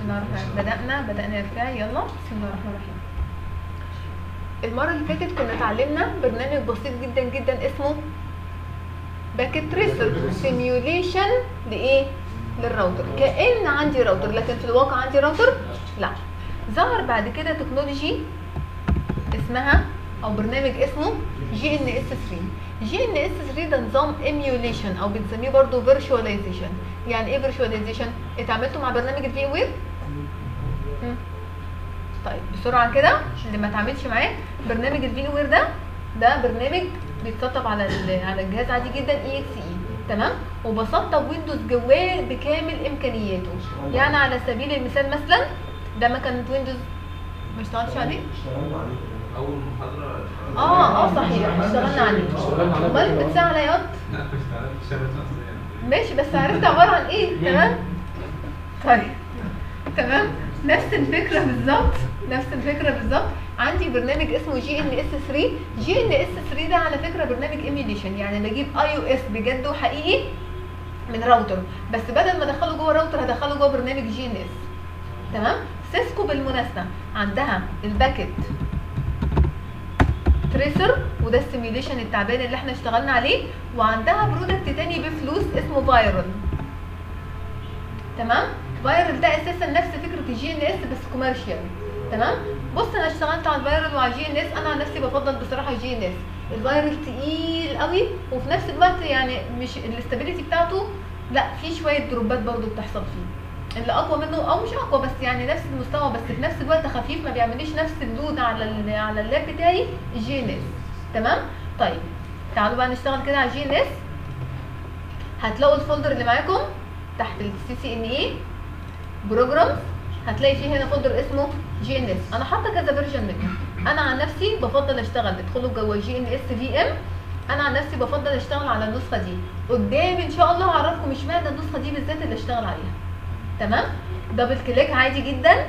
الله الرحمن الرحيم بدأنا بدأنا يا رفاعي يلا بسم الله الرحمن الرحيم المرة اللي فاتت كنا اتعلمنا برنامج بسيط جدا جدا اسمه باكيت تريسر سيميوليشن لايه؟ للراوتر كأن عندي راوتر لكن في الواقع عندي راوتر؟ لا ظهر بعد كده تكنولوجي اسمها او برنامج اسمه جي ان اس 3 جي ان اس 3 ده نظام ايميوليشن او بنسميه برضه فيرتشواليزيشن يعني ايه فيرتشواليزيشن اتعاملتوا مع برنامج الفي وير طيب بسرعه كده اللي ما اتعاملش معاه برنامج الفي وير ده ده برنامج بيتسطب على ال- على الجهاز عادي جدا اي اكس اي تمام وبسطب ويندوز جواه بكامل امكانياته يعني على سبيل المثال مثلا ده ما كانت ويندوز ما اشتغلش عليه اشتغلنا عليه اول محاضره اه اه صحيح اشتغلنا عليه اشتغلنا عليه امال فترة. بتساعد على ياض لا اشتغلت شبكه اصليه ماشي بس عرفت عباره عن ايه تمام طيب تمام نفس الفكره بالظبط نفس الفكره بالظبط عندي برنامج اسمه جي ان اس 3 جي ان اس 3 ده على فكره برنامج ايميوليشن يعني بجيب اي او اس بجد وحقيقي من راوتر بس بدل ما ادخله جوه الراوتر هدخله جوه برنامج جي ان اس تمام سيسكو بالمناسبه عندها الباكيت تريسر وده السيميوليشن التعبان اللي احنا اشتغلنا عليه وعندها برودكت تاني بفلوس اسمه فايرال تمام فايرال ده اساسا نفس فكره الجي ان اس بس كوميرشال تمام بص انا اشتغلت على الفايرال وعلى الجي ان اس انا عن نفسي بفضل بصراحه الجي ان اس الفايرال تقيل قوي وفي نفس الوقت يعني مش الاستابيليتي بتاعته لا في شويه دروبات برضو بتحصل فيه اللي اقوى منه او مش اقوى بس يعني نفس المستوى بس في نفس الوقت خفيف ما بيعمليش نفس اللود على ال على اللاب بتاعي الجي ان اس تمام طيب تعالوا بقى نشتغل كده على الجي ان اس هتلاقوا الفولدر اللي معاكم تحت السي سي ان اي بروجرامز هتلاقي فيه هنا فولدر اسمه جي ان اس انا حاطه كذا فيرجن منه انا عن نفسي بفضل اشتغل ادخلوا جوه جي ان اس في ام انا عن نفسي بفضل اشتغل على النسخه دي قدام ان شاء الله هعرفكم اشمعنى النسخه دي بالذات اللي اشتغل عليها تمام دبل كليك عادي جدا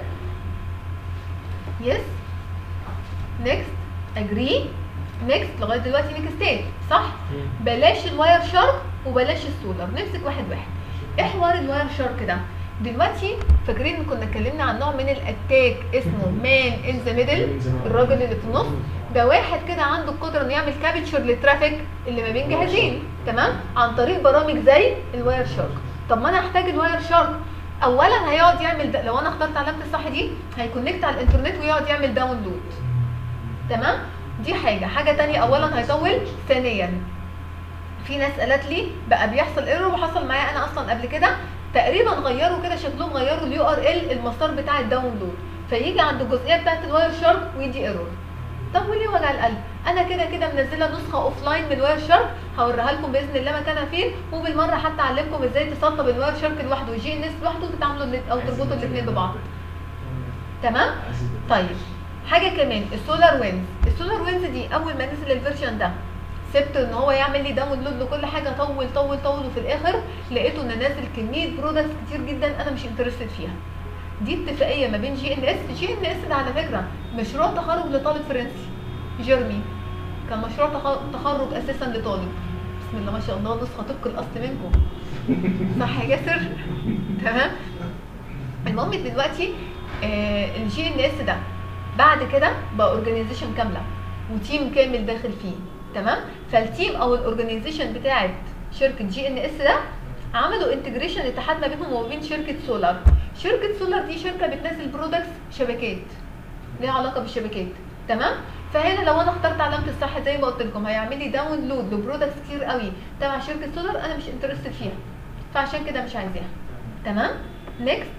يس نيكست اجري نيكست لغايه دلوقتي نيكستات صح بلاش الواير شارك وبلاش السولار نمسك واحد واحد ايه حوار الواير شارك ده دلوقتي فاكرين إن كنا اتكلمنا عن نوع من الاتاك اسمه مان ان ذا ميدل الراجل اللي في النص ده واحد كده عنده القدره انه يعمل كابتشر للترافيك اللي ما بين جهازين تمام عن طريق برامج زي الواير شارك طب ما انا هحتاج الواير شارك اولا هيقعد يعمل ده لو انا اخترت علامه الصح دي هيكونكت على الانترنت ويقعد يعمل داونلود تمام دي حاجه حاجه تانية اولا هيطول ثانيا في ناس قالت لي بقى بيحصل ايرور وحصل معايا انا اصلا قبل كده تقريبا غيروا كده شكلهم غيروا اليو ار ال المسار بتاع الداونلود فيجي عند الجزئيه بتاعت الواير شارك ويدي ايرور طب وليه وجع القلب انا كده كده منزله نسخه اوف لاين من الواير شارك هوريها لكم باذن الله مكانها فين وبالمره حتى اعلمكم ازاي تسطب الواير شارك لوحده والجي ان اس لوحده وتتعاملوا الات- او تربطوا الاثنين ببعض تمام طيب حاجه كمان السولار وينز السولار وينز دي اول ما نزل الفيرجن ده سبت ان هو يعمل لي داونلود لكل حاجه طول طول طول وفي الاخر لقيته ان نازل كميه برودكتس كتير جدا انا مش انترستد فيها دي اتفاقيه ما بين جي ان اس جي ان اس ده على فكره مشروع تخرج لطالب فرنسي جيرمي كان مشروع تخ- تخرج اساسا لطالب بسم الله ما شاء الله نسخه طبق الاصل منكم صح يا جاسر تمام المهم دلوقتي آه الجي ان اس ده بعد كده بقى اورجانيزيشن كامله وتيم كامل داخل فيه تمام فالتيم او الاورجانيزيشن بتاعت شركه جي ان اس ده عملوا انتجريشن اتحاد ما بينهم وما بين شركه سولار شركه سولار دي شركه بتنزل برودكتس شبكات ليها علاقه بالشبكات تمام فهنا لو انا اخترت علامه الصح زي ما قلت لكم هيعمل لي داونلود لبرودكتس كتير قوي تبع شركه سولار انا مش انترستد فيها فعشان كده مش عايزاها تمام نيكست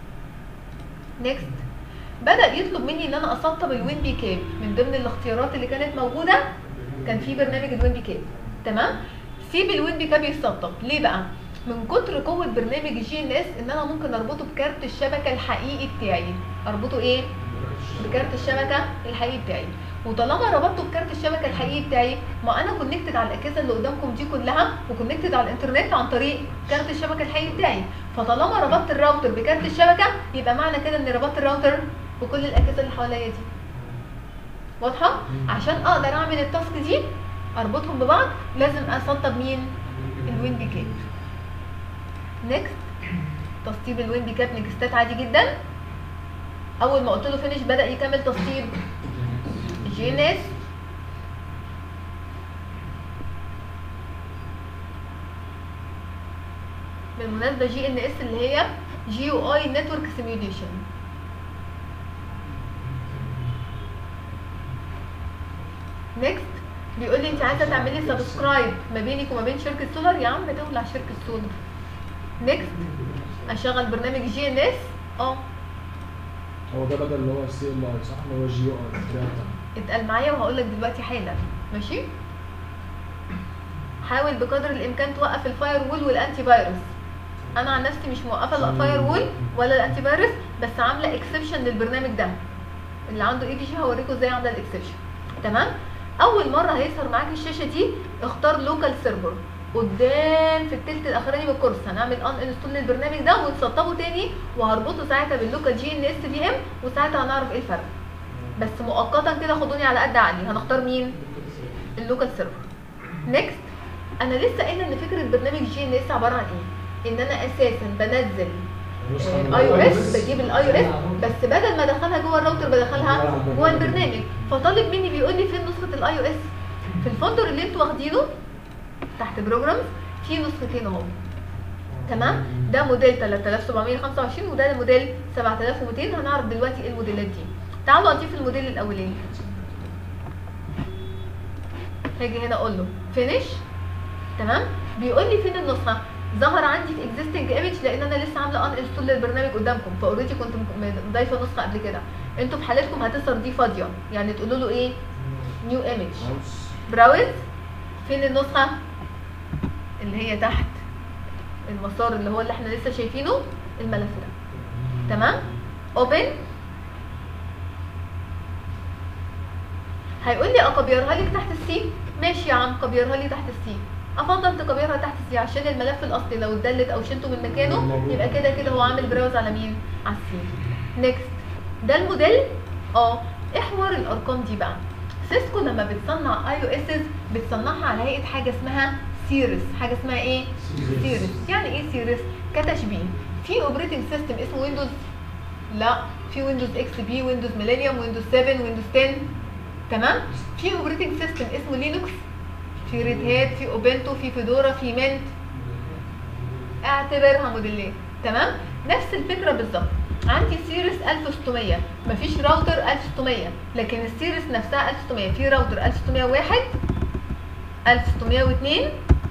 نيكست بدا يطلب مني ان انا اسطب الوين بي كاب من ضمن الاختيارات اللي كانت موجوده كان في برنامج الوين بي كاب تمام سيب الوين بي كاب يتسطب ليه بقى من كتر قوه برنامج الجي ان اس ان انا ممكن اربطه بكارت الشبكه الحقيقي بتاعي اربطه ايه بكارت الشبكه الحقيقي بتاعي وطالما ربطته بكارت الشبكه الحقيقي بتاعي ما انا كونكتد على الاجهزه اللي قدامكم دي كلها وكونكتد على الانترنت عن طريق كارت الشبكه الحقيقي بتاعي فطالما ربطت الراوتر بكارت الشبكه يبقى معنى كده ان ربطت الراوتر بكل الاجهزه اللي حواليا دي واضحه عشان اقدر اعمل التاسك دي اربطهم ببعض لازم اسطب مين الوين بي كاب نيكست تسطيب الوين بي كاب نكستات عادي جدا اول ما قلت له فينش بدا يكمل تسطيب جي ان اس بالمناسبه جي ان اس اللي هي جي يو اي نتورك سيميوليشن نيكست بيقول لي انت عايزه تعملي سبسكرايب ما بينك وما بين شركه سولار يا عم تولع شركه سولار نيكست اشغل برنامج جي ان اس اه هو ده بدل اللي هو السي ال اي صح اللي هو جي او اي اتقل معايا وهقول لك دلوقتي حالا ماشي حاول بقدر الامكان توقف الفاير وول والانتي فيروس انا عن نفسي مش موقفه الفاير وول ولا الانتي فيروس بس عامله اكسبشن للبرنامج ده اللي عنده اي في جي هوريكم ازاي عامله الاكسبشن تمام اول مره هيظهر معاك الشاشه دي اختار لوكال سيرفر قدام في التلت الاخراني من الكورس هنعمل ان انستول للبرنامج ده ونسطبه تاني وهربطه ساعتها باللوكال جي ان اس في ام وساعتها هنعرف ايه الفرق بس مؤقتا كده خدوني على قد عقلي هنختار مين اللوكال سيرفر نيكست انا لسه قايله ان فكره برنامج جي ان اس عباره عن ايه ان انا اساسا بنزل اي او اس بجيب الاي او اس بس بدل ما ادخلها جوه الراوتر بدخلها جوه البرنامج فطالب مني بيقول لي فين نسخه الاي او اس في الفولدر اللي انتوا واخدينه تحت بروجرامز في نسختين اهو تمام ده موديل 3725 وده موديل 7200 هنعرف دلوقتي ايه الموديلات دي تعالوا اضيف الموديل الاولاني هاجي هنا اقول له فينيش تمام بيقول لي فين النسخه ظهر عندي في اكزيستنج ايمج لان انا لسه عامله ان انستول للبرنامج قدامكم فاوريدي كنت م- ضايفه نسخه قبل كده انتوا في حالتكم هتظهر دي فاضيه يعني تقولوا له ايه نيو ايمج براوز فين النسخه اللي هي تحت المسار اللي هو اللي احنا لسه شايفينه الملف ده تمام اوبن هيقول لي اكبرها لك تحت السي ماشي يا عم كبرها لي تحت السي افضل تكبرها تحت السي عشان الملف الاصلي لو اتدلت او شلته من مكانه يبقى كده كده هو عامل براوز على مين على السي نيكست ده الموديل اه ايه حوار الارقام دي بقى سيسكو لما بتصنع اي او اس بتصنعها على هيئه حاجه اسمها سيريس حاجه اسمها ايه سيريس يعني ايه سيريس كتشبيه في اوبريتنج سيستم اسمه ويندوز لا في ويندوز اكس بي ويندوز ميلينيوم ويندوز 7 ويندوز 10 تمام في اوبريتنج سيستم اسمه لينكس في ريد هات في اوبنتو في فيدورا في منت اعتبرها موديلين تمام نفس الفكره بالظبط عندي سيريس 1600 مفيش راوتر 1600 لكن السيريس نفسها 1600 في راوتر 1601 1602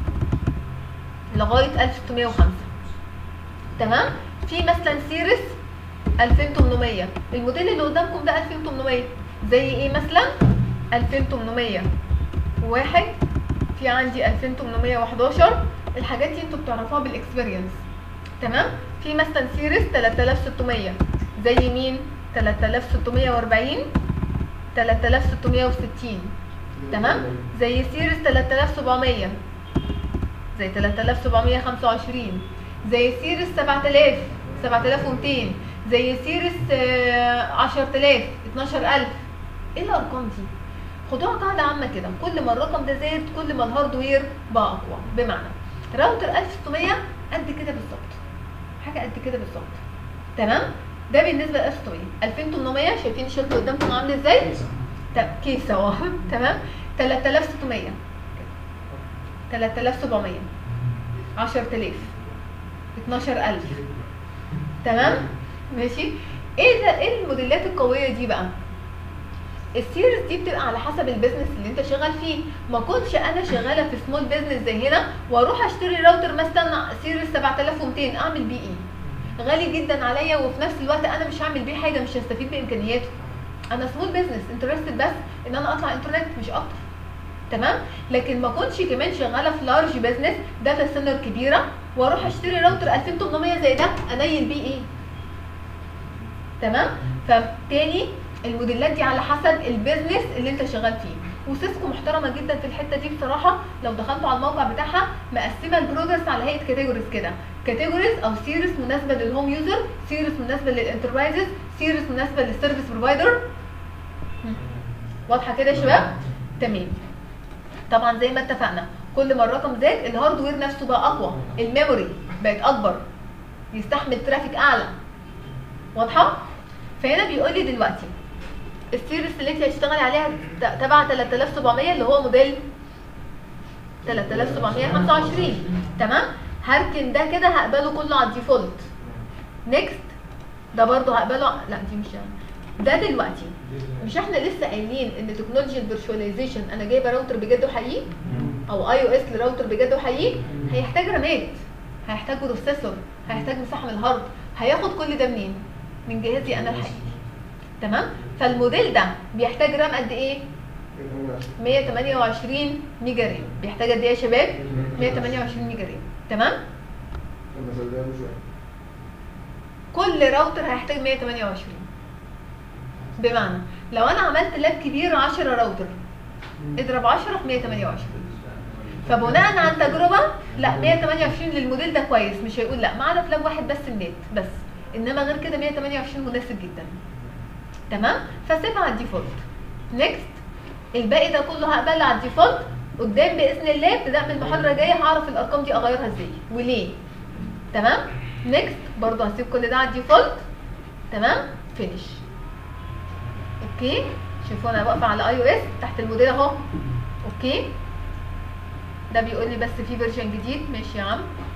لغايه 1605 تمام في مثلا سيريس 2800 الموديل اللي قدامكم ده 2800 زي ايه مثلا 2801 في عندي 2811 الحاجات دي انتوا بتعرفوها بالاكسبيرينس تمام في مثلا سيريس 3600 زي مين 3640 3660 تمام زي سيريس 3700 زي 3725 زي سيريس 7000 7200 زي سيريس آه، 10000 12000 ايه الارقام دي خدوها قاعده عامه كده كل ما الرقم ده زاد كل ما الهاردوير بقى اقوى بمعنى راوتر 1600 قد كده بالظبط حاجه قد كده بالظبط تمام ده بالنسبه ل 1600 2800 شايفين الشكل قدامكم عامل ازاي طب كيسه اهو تمام 3600 3700 10000 12000 تمام ماشي ايه ده ايه الموديلات القويه دي بقى السيريز دي بتبقى على حسب البيزنس اللي انت شغال فيه ما كنتش انا شغاله في سمول بيزنس زي هنا واروح اشتري راوتر مثلا سيريز 7200 اعمل بيه ايه غالي جدا عليا وفي نفس الوقت انا مش هعمل بيه حاجه مش هستفيد بامكانياته انا سمول بيزنس انترستد بس ان انا اطلع انترنت مش اكتر تمام لكن ما كنتش كمان شغاله في لارج بيزنس داتا سنتر كبيره واروح اشتري راوتر 2800 زي ده انيل بيه ايه تمام فبالتالي الموديلات دي على حسب البيزنس اللي انت شغال فيه وسيسكو محترمه جدا في الحته دي بصراحه لو دخلتوا على الموقع بتاعها مقسمه البرودكتس على هيئه كاتيجوريز كده كاتيجوريز او سيريس مناسبه للهوم يوزر سيريس مناسبه للانتربرايزز سيريس مناسبه للسيرفيس بروفايدر واضحه كده يا شباب تمام طبعا زي ما اتفقنا كل ما الرقم زاد الهاردوير نفسه بقى اقوى الميموري بقت اكبر يستحمل ترافيك اعلى واضحه فهنا بيقول لي دلوقتي السيريس اللي انت هتشتغلي عليها ت- تبع 3700 اللي هو موديل 3725 تمام هركن ده كده هقبله كله على الديفولت نيكست ده برضو هقبله لا دي مش ده دلوقتي مش احنا لسه قايلين ان تكنولوجي الفيرشواليزيشن انا جايبه راوتر بجد وحقيقي او اي او اس لراوتر بجد وحقيقي هيحتاج رامات هيحتاج بروسيسور هيحتاج مساحه من الهارد هياخد كل ده منين من جهازي انا الحقيقي تمام فالموديل ده بيحتاج رام قد ايه 128 ميجا رام بيحتاج قد ايه يا شباب 128 ميجا رام تمام كل راوتر هيحتاج 128 بمعنى لو انا عملت لاب كبير 10 راوتر اضرب 10 في 128 فبناء عن تجربه لا 128 للموديل ده كويس مش هيقول لا ما عدا في لاب واحد بس النت بس انما غير كده 128 مناسب جدا تمام فسيبها على الديفولت نيكست الباقي ده كله هقبل على الديفولت قدام باذن الله ابتداء من المحاضره الجايه هعرف الارقام دي اغيرها ازاي وليه تمام نيكست برضه هسيب كل ده على الديفولت تمام فينيش اوكي شوفوا انا واقفه على اي او اس تحت الموديل اهو اوكي ده بيقول لي بس في فيرجن جديد ماشي يا عم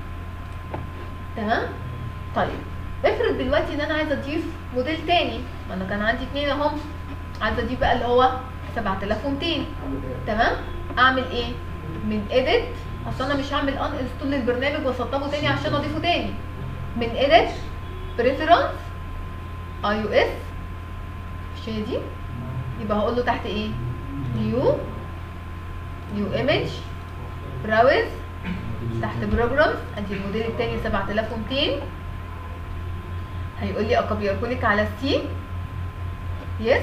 تمام طيب افرض دلوقتي ان انا عايزه اضيف موديل تاني ما انا كان عندي اتنين اهم عايزه اضيف بقى اللي هو 7200 تمام اعمل ايه من edit اصل انا مش هعمل ان انستول للبرنامج واسطبه تاني عشان اضيفه تاني من edit preference اي او اس مش هي دي يبقى هقول له تحت ايه نيو نيو ايمج براوز تحت بروجرامز ادي الموديل التاني 7200 هيقول لي اكوبيه لك على السي يس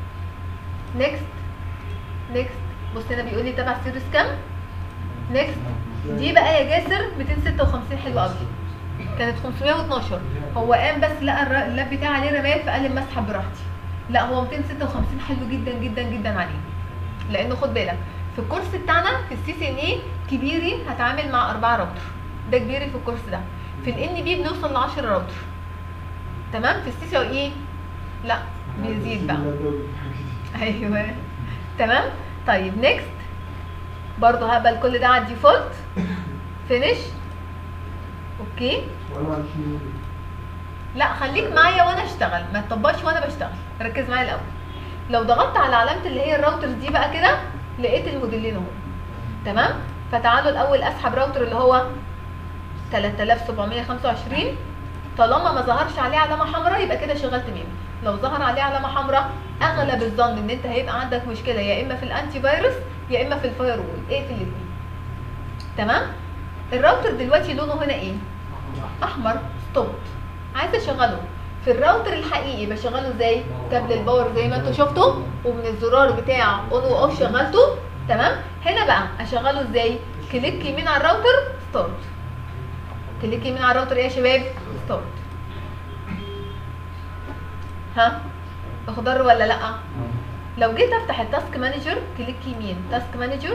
نيكست نيكست بص هنا بيقول لي تبع سيريس كام نيكست دي بقى يا جاسر 256 حلوه قوي كانت 512 هو قام بس لقى الر- اللاب بتاعي عليه رمات فقال لي اما اسحب براحتي لا هو 256 حلو جدا جدا جدا عليه لانه خد بالك في الكورس بتاعنا في السي سي ان اي كبيري هتعامل مع اربعه راوتر ده كبيري في الكورس ده في الان بي بنوصل ل 10 راوتر تمام في السي سي اي لا بيزيد بقى ايوه تمام طيب نيكست برضه هقبل كل ده على الديفولت فينيش اوكي لا خليك معايا وانا اشتغل ما تطبقش وانا بشتغل ركز معايا الاول لو ضغطت على علامه اللي هي الراوترز دي بقى كده لقيت الموديلين اهو تمام فتعالوا الاول اسحب راوتر اللي هو 3725 طالما ما ظهرش عليه علامه حمراء يبقى كده شغلت مين لو ظهر عليه علامه حمراء اغلب الظن ان انت هيبقى عندك مشكله يا اما في الانتي فيروس يا اما في الفاير وول ايه في الاثنين تمام الراوتر دلوقتي لونه هنا ايه احمر ستوب عايزه اشغله في الراوتر الحقيقي بشغله ازاي كابل الباور زي ما انتوا شفتوا ومن الزرار بتاع اون واوف شغلته تمام هنا بقى اشغله ازاي كليك يمين على الراوتر ستارت كليك يمين على الراوتر ايه يا شباب ستارت ها اخضر ولا لا لو جيت افتح التاسك مانجر كليك يمين تاسك مانجر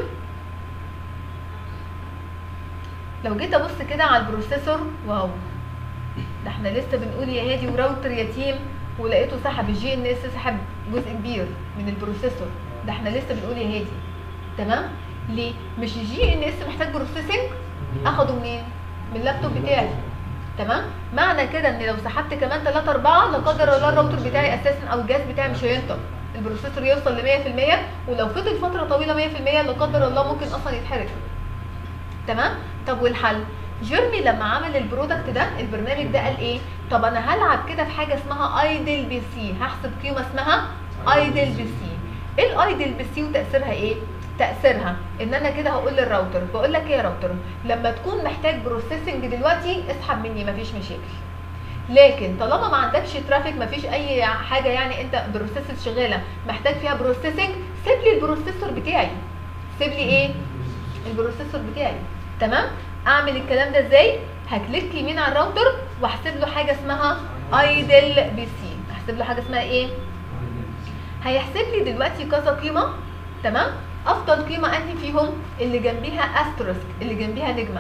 لو جيت ابص كده على البروسيسور واو ده احنا لسه بنقول يا هادي وراوتر يتيم ولقيته سحب الجي ان اس سحب جزء كبير من البروسيسور ده احنا لسه بنقول يا هادي تمام ليه مش الجي ان اس محتاج بروسيسنج اخده منين من اللابتوب بتاعي تمام معنى كده ان لو سحبت كمان 3 4 لا قدر الله الراوتر بتاعي اساسا او الجهاز بتاعي مش هينطق البروسيسور يوصل ل 100% ولو فضل فتره طويله 100% لا قدر الله ممكن اصلا يتحرق تمام طب والحل جيرمي لما عمل البرودكت ده البرنامج ده قال ايه طب انا هلعب كده في حاجه اسمها ايدل بي سي هحسب قيمه اسمها ايدل بي سي ايه الايدل بي سي وتاثيرها ايه تاثيرها ان انا كده هقول للراوتر بقول لك ايه يا راوتر لما تكون محتاج بروسيسنج دلوقتي اسحب مني مفيش مشاكل لكن طالما ما عندكش ترافيك مفيش اي حاجه يعني انت بروسيسور شغاله محتاج فيها بروسيسنج سيب لي البروسيسور بتاعي سيب لي ايه البروسيسور بتاعي تمام اعمل الكلام ده ازاي هكليك يمين على الراوتر واحسب له حاجه اسمها ايدل بي سي احسب له حاجه اسمها ايه هيحسب لي دلوقتي كذا قيمه تمام افضل قيمه انهي فيهم اللي جنبيها استروسك اللي جنبيها نجمه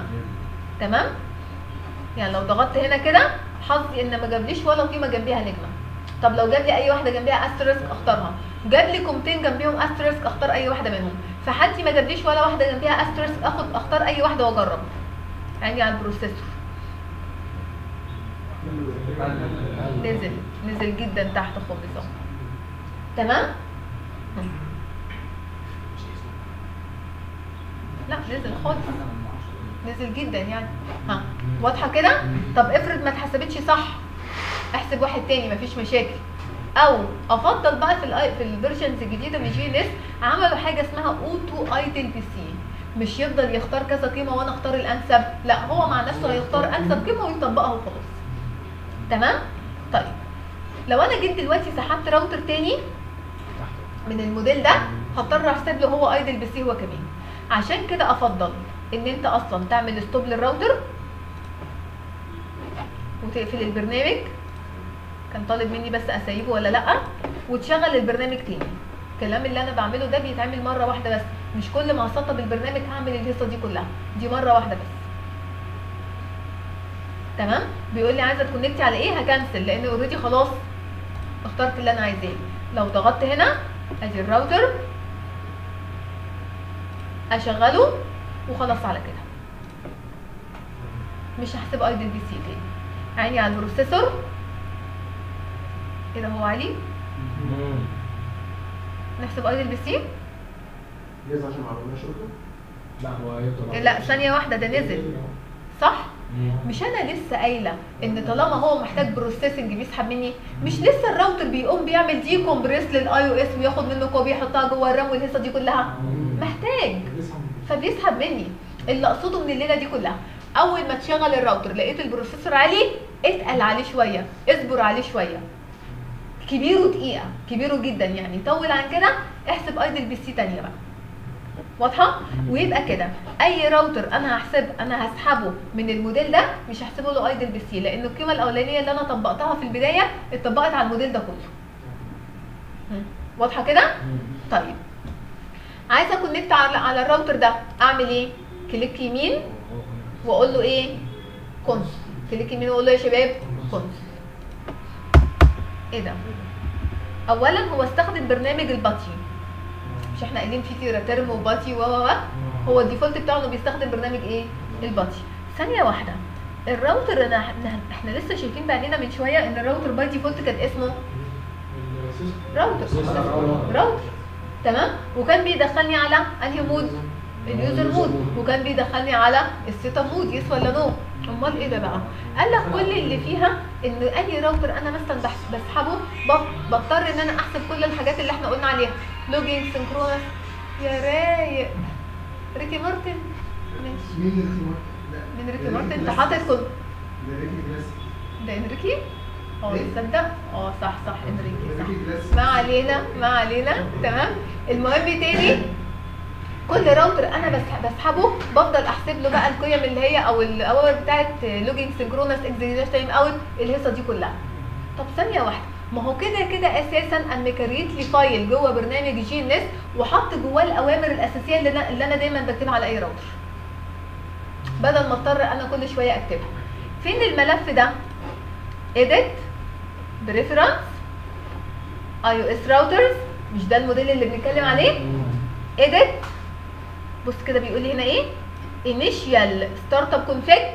تمام يعني لو ضغطت هنا كده حظي ان ما جابليش ولا قيمه جنبيها نجمه طب لو جاب لي اي واحده جنبيها استرسك اختارها جاب لي كومتين جنبيهم استرسك اختار اي واحده منهم في حالتي ما جابليش ولا واحده جنبيها استرسك اخد اختار اي واحده واجرب يعني على البروسيسور نزل نزل جدا تحت خالص اهو تمام لا نزل خالص نزل جدا يعني ها واضحه كده طب افرض ما اتحسبتش صح احسب واحد تاني مفيش مشاكل او افضل بقى في ال في الفيرجنز الجديده من جي ان اس عملوا حاجه اسمها اوتو ايدل بي سي مش يفضل يختار كذا قيمه وانا اختار الانسب لا هو مع نفسه هيختار انسب قيمه ويطبقها وخلاص تمام طيب لو انا جيت دلوقتي سحبت راوتر تاني من الموديل ده هضطر احسب له هو ايدل بي سي هو كمان عشان كده افضل ان انت اصلا تعمل ستوب للراوتر وتقفل البرنامج كان طالب مني بس اسيبه ولا لا وتشغل البرنامج تاني الكلام اللي انا بعمله ده بيتعمل مره واحده بس مش كل ما اسطب البرنامج هعمل الهيصه دي كلها دي مره واحده بس تمام بيقول لي عايزه تكونكتي على ايه هكنسل لان اوريدي خلاص اخترت اللي انا عايزاه لو ضغطت هنا ادي الراوتر اشغله وخلاص على كده مش هحسب ايدل بي سي تاني عيني على البروسيسور ايه ده هو عالي نحسب ايدل بي سي لازم عشان ما عملناش اوتو لا هو هيفضل لا ثانيه واحده ده نزل صح مش انا لسه قايله ان طالما هو محتاج بروسيسنج بيسحب مني مش لسه الراوتر بيقوم بيعمل دي كومبريس للاي او اس وياخد منه كوبي يحطها جوه الرام والهيصه دي كلها محتاج فبيسحب مني اللي اقصده من الليله دي كلها اول ما تشغل الراوتر لقيت البروسيسور عالي اتقل عليه شويه اصبر عليه شويه كبيره دقيقه كبيره جدا يعني طول عن كده احسب ايدل بي سي تانيه بقى واضحه ويبقى كده اي راوتر انا هحسب انا هسحبه من الموديل ده مش هحسبه له ايدل بي سي لان القيمه الاولانيه اللي انا طبقتها في البدايه اتطبقت على الموديل ده كله هم، واضحه كده طيب عايزه اكونكت على على الراوتر ده اعمل ايه كليك يمين واقول له ايه كونسول كليك يمين واقول له يا شباب كونسول ايه ده اولا هو استخدم برنامج الباتي مش احنا قايلين في تيرا ترم وباتي و و و هو الديفولت بتاعه انه بيستخدم برنامج ايه الباتي ثانيه واحده الراوتر انا احنا, احنا لسه شايفين بعدين من شويه ان الراوتر باي ديفولت كان اسمه راوتر راوتر تمام وكان بيدخلني على انهي مود اليوزر مود وكان بيدخلني على السيت اب مود يس ولا نو امال ايه ده بقى قال لك كل اللي فيها ان اي راوتر انا مثلا بحس- بسحبه بط- بضطر ان انا احسب كل الحاجات اللي احنا قلنا عليها لوجينج سنكرونس يا رايق ريكي مارتن ماشي مين اللي اختي لا من ريكي ده مارتن انت كلاس. حاطط كل ده ريكي كلاس ده انريكي اه إيه؟ تصدق اه صح صح انريكي ده صح ريكي كلاس ما علينا ما علينا تمام المهم تاني كل راوتر انا بس- بسحبه بفضل احسب له بقى القيم اللي هي او الاوامر بتاعت لوجينج سنكرونس اكزيكيوشن تايم اوت الهيصه دي كلها طب ثانيه واحده ما هو كده كده اساسا انا كريت لي فايل جوه برنامج جي ان اس وحط جواه الاوامر الاساسيه اللي انا اللي انا دايما بكتبها على اي راوتر بدل ما اضطر انا كل شويه اكتبها فين الملف ده edit preference اي او اس راوترز مش ده الموديل اللي بنتكلم عليه edit بص كده بيقول لي هنا ايه initial startup config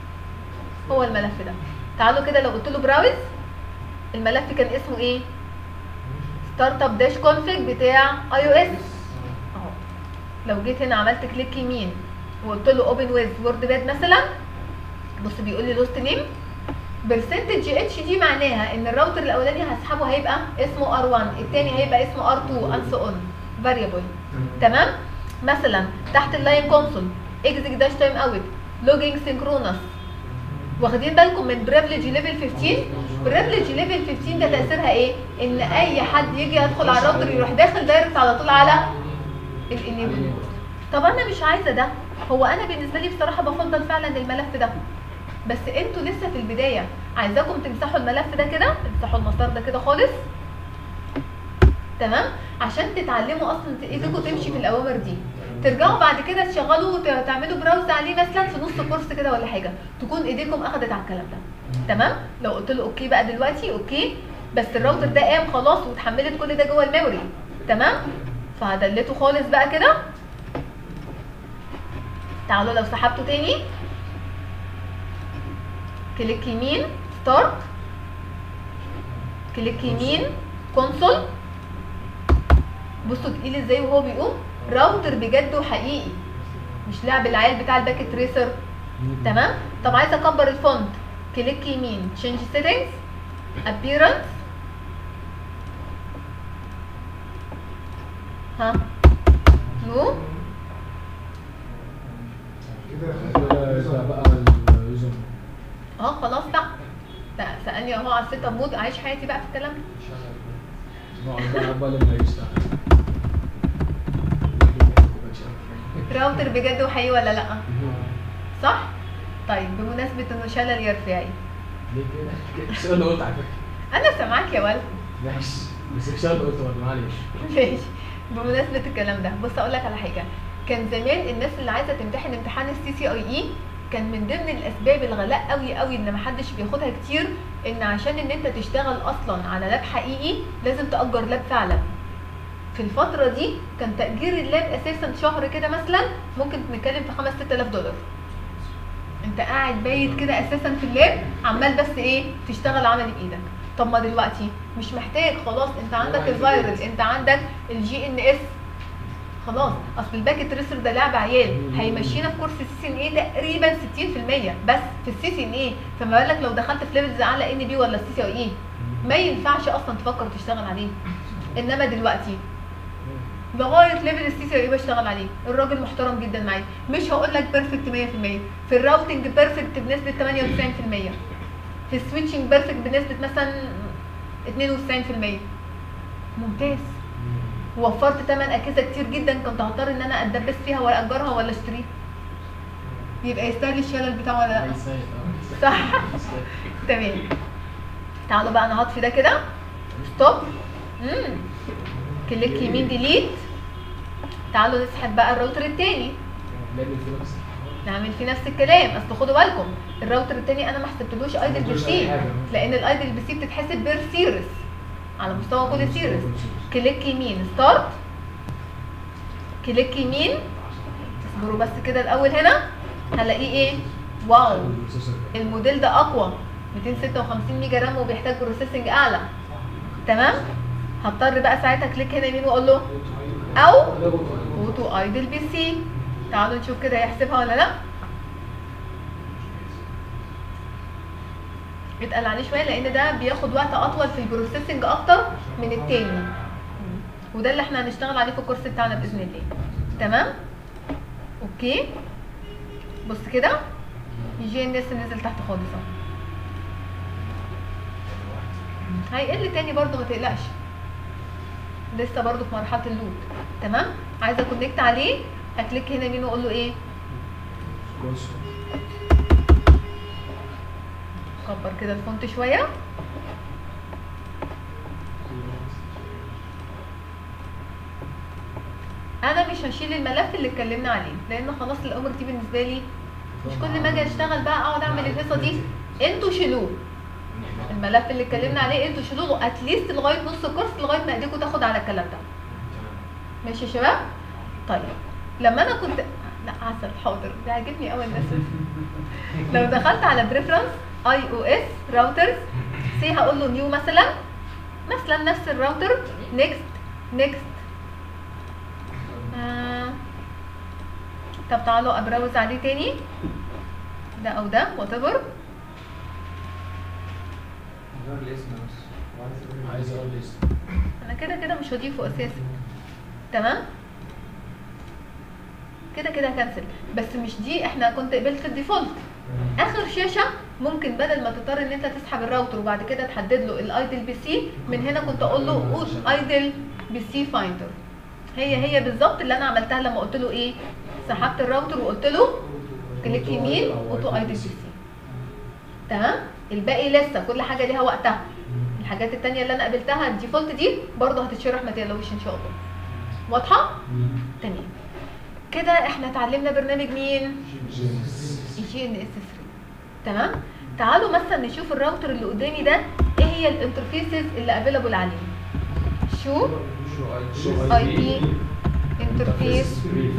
هو الملف ده تعالوا كده لو قلت له براوز الملف كان اسمه ايه startup dash config بتاع اي او اس اهو لو جيت هنا عملت كليك يمين وقلت له open with wordpad مثلا بص بيقول لي لوست نيم برسنتج اتش دي معناها ان الراوتر الاولاني هسحبه هيبقى اسمه ار1 الثاني هيبقى اسمه ار2 and so on variable تمام مثلا تحت اللاين كونسول اكزيك داش تايم اوت لوجينج سينكرونس واخدين بالكم من بريفليج ليفل 15 بريفليج ليفل 15 ده تاثيرها ايه ان اي حد يجي يدخل على الراوتر يروح داخل دايركت على طول على الانيبل طب انا مش عايزه ده هو انا بالنسبه لي بصراحه بفضل فعلا الملف ده بس انتوا لسه في البدايه عايزاكم تمسحوا الملف ده كده تمسحوا المسار ده كده خالص تمام عشان تتعلموا اصلا ت- ايديكم تمشي في الاوامر دي ترجعوا بعد كده تشغلوا وت- تعملوا براوز عليه مثلا في نص كورس كده ولا حاجه تكون ايديكم اخدت على الكلام ده تمام لو قلت له اوكي بقى دلوقتي اوكي بس الراوتر ده قام خلاص واتحملت كل ده جوه الميموري تمام فهدلته خالص بقى كده تعالوا لو سحبته تاني كليك يمين ستارت كليك يمين كونسول بصوا تقيل ازاي وهو بيقوم راوتر بجد وحقيقي مش لعب العيال بتاع الباكيت تريسر تمام طب عايزه اكبر الفونت كليك يمين change settings appearance ها نو كده كده ده بقى اليوزر اه خلاص بقى ده سألني اهو على السيت اب مود اعيش حياتي بقى في الكلام ده نقعد بقى بقى لما يشتغل راوتر بجد وحقيقي ولا لا صح طيب بمناسبه انه شلل يا رفاعي ليه كده؟ السؤال اللي قلت على فكره انا سامعاك يا ولد ماشي بس السؤال اللي قلته برضه معلش ماشي بمناسبه الكلام ده بص اقول لك على حاجه كان زمان الناس اللي عايزه تمتحن امتحان السي سي اي اي كان من ضمن الاسباب الغلاء قوي قوي ان محدش بياخدها كتير ان عشان ان انت تشتغل اصلا على لاب حقيقي لازم تاجر لاب فعلا في الفتره دي كان تاجير اللاب اساسا شهر كده مثلا ممكن نتكلم في 5 6000 دولار انت قاعد بايت كده اساسا في اللاب عمال بس ايه تشتغل عملي بايدك طب ما دلوقتي مش محتاج خلاص انت عندك الفيروس انت عندك الجي ان اس خلاص اصل الباكيت تريسر ده لعب عيال هيمشينا في كورس السي سي ان اي تقريبا 60% بس في السي سي ان اي فما بالك لو دخلت في ليفلز اعلى ان بي ولا السي سي اي اي ما ينفعش اصلا تفكر تشتغل عليه انما دلوقتي لغايه ليفل السي سي اي بشتغل عليه الراجل محترم جدا معايا مش هقول لك بيرفكت 100% في الراوتنج بيرفكت بنسبه 98% في السويتشنج بيرفكت بنسبه مثلا 92% ممتاز وفرت ثمن اجهزه كتير جدا كنت هضطر ان انا اتدبس فيها ولا اجرها ولا اشتريها يبقى يستاهل الشلل بتاعه ولا لا صح تمام تعالوا بقى انا هطفي ده كده ستوب امم كليك يمين ديليت تعالوا نسحب بقى الراوتر التاني نعمل في نفس نعمل فيه نفس الكلام اصل خدوا بالكم الراوتر التاني انا ما حسبتلوش ايدل بي سي لان الايدل بي سي بتتحسب بير سيريس على مستوى كل سيريس كليك يمين ستارت كليك يمين اصبروا بس كده الاول هنا هلاقيه ايه واو الموديل ده اقوى 256 ميجا رام وبيحتاج بروسيسنج اعلى تمام هضطر بقى ساعتها كليك هنا يمين واقول له او اوتو ايدل بي سي تعالوا نشوف كده هيحسبها ولا لا اتقل عليه شويه لان ده بياخد وقت اطول في البروسيسنج اكتر من التاني وده اللي احنا هنشتغل عليه في الكورس بتاعنا باذن الله تمام اوكي بص كده الجي ان اس نزل تحت خالص اهو هيقل تاني برضو ما تقلقش لسه برضو في مرحله اللود تمام عايزه اكونكت عليه هكليك هنا يمين واقول له ايه كبر كده الفونت شويه انا مش هشيل الملف اللي اتكلمنا عليه لان خلاص الامر دي بالنسبه لي مش كل ما اجي اشتغل بقى اقعد اعمل القصه دي انتوا شيلوه الملف اللي اتكلمنا عليه انتوا شيلوه اتليست لغايه نص الكورس لغايه ما ايديكم تاخد على الكلام ده ماشي يا شباب طيب لما انا كنت لا عسل حاضر بيعجبني قوي الناس لو دخلت على بريفرنس اي او اس راوترز سي هقول له نيو مثلا مثلا نفس الراوتر نيكست نيكست آه. طب تعالوا ابراوز عليه تاني ده او ده وات ايفر عايز اقول لسه انا كده كده مش هضيفه اساسا تمام كده كده كنسل بس مش دي احنا كنت قبلت الديفولت اخر شاشه ممكن بدل ما تضطر ان انت تسحب الراوتر وبعد كده تحدد له الايدل بي سي من هنا كنت اقول له اوت ايدل بي سي فايندر هي هي بالظبط اللي انا عملتها لما قلت له ايه سحبت الراوتر وقلت له كليك يمين اوتو ايدل بي سي تمام الباقي لسه كل حاجه ليها وقتها الحاجات التانية اللي انا قابلتها الديفولت دي برضه هتتشرح ما تقلقوش ان شاء الله واضحه تمام كده احنا اتعلمنا برنامج مين الجي ان اس 3 تمام تعالوا مثلا نشوف الراوتر اللي قدامي ده ايه هي الانترفيسز اللي افيلابل عليه شو شو اي بي انترفيس بريف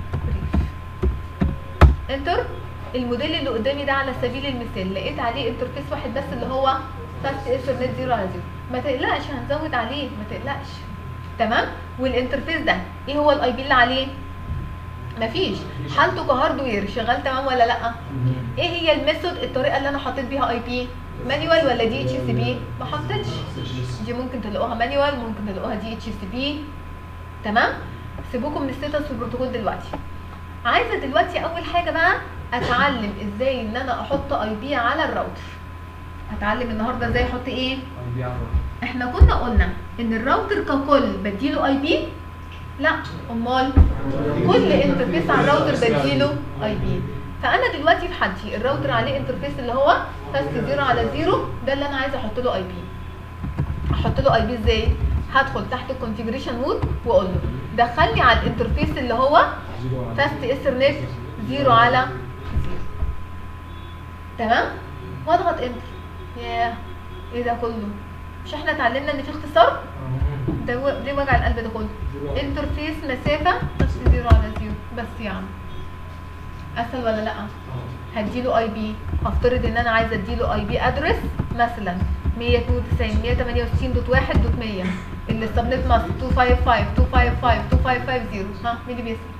انتر الموديل اللي قدامي ده على سبيل المثال لقيت عليه انترفيس واحد بس اللي هو فاست ايثرنت زيرو على زيرو ما تقلقش هنزود عليه ما تقلقش تمام والانترفيس ده ايه هو الاي بي اللي عليه مفيش حالته كهاردوير شغال تمام ولا لا ايه هي الميثود الطريقه اللي انا حطيت بيها اي بي مانيوال ولا دي اتش سي بي ما حطيتش دي ممكن تلاقوها مانيوال ممكن تلاقوها دي اتش سي بي تمام سيبوكم من الستاتس والبروتوكول دلوقتي عايزه دلوقتي اول حاجه بقى اتعلم ازاي ان انا احط اي بي على الراوتر هتعلم النهارده ازاي احط ايه احنا كنا قلنا ان الراوتر ككل بديله اي بي لا امال كل انترفيس على الراوتر بديله اي بي فانا دلوقتي في حالتي الراوتر عليه انترفيس اللي هو فاست زيرو على زيرو ده اللي انا عايزه احط له اي بي احط له اي بي ازاي هدخل تحت الكونفيجريشن مود واقول له دخلني على الانترفيس اللي هو فاست ايثرنت زيرو على زيرو تمام واضغط انتر ياه ايه ده كله مش احنا اتعلمنا ان في اختصار ده و- ليه وجع القلب ده كله انترفيس مسافه فاست زيرو على زيرو بس يا عم اسهل ولا لا هديله اي بي هفترض ان انا عايزه اديله اي بي ادرس مثلا 192 168 دوت 1 دوت 100 اللي السبنت ماسك 255 255 2550 ها مين اللي بيسال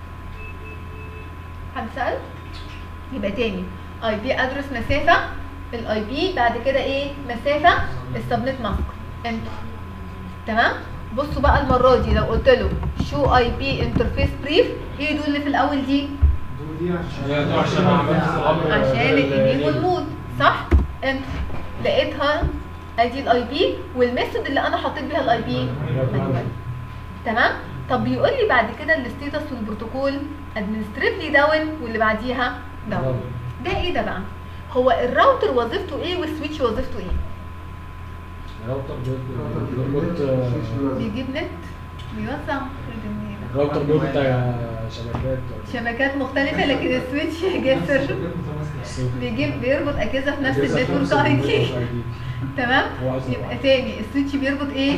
حد سال يبقى تاني اي بي ادرس مسافه الاي بي بعد كده ايه مسافه السبنت ماسك انتر تمام بصوا بقى المره دي لو قلت له شو اي بي انترفيس بريف ايه دول اللي في الاول دي دي عشان يا ده عشان عملت الامر عشان الايميل والمود صح انت لقيتها ادي الاي بي والميثود اللي انا حطيت بيها الاي بي تمام طب بيقول لي بعد كده الستيتس والبروتوكول ادمنستريفلي داون واللي بعديها داون ده ايه ده بقى هو الراوتر وظيفته ايه والسويتش وظيفته ايه راوتر بيربط بيجيب نت بيوزع خرج النيلة. راوتر بيربط شبكات شبكات مختلفة لكن السويتش جسر بيجيب بيربط اجهزة في نفس النتورك اي دي تمام يبقى تاني السويتش بيربط ايه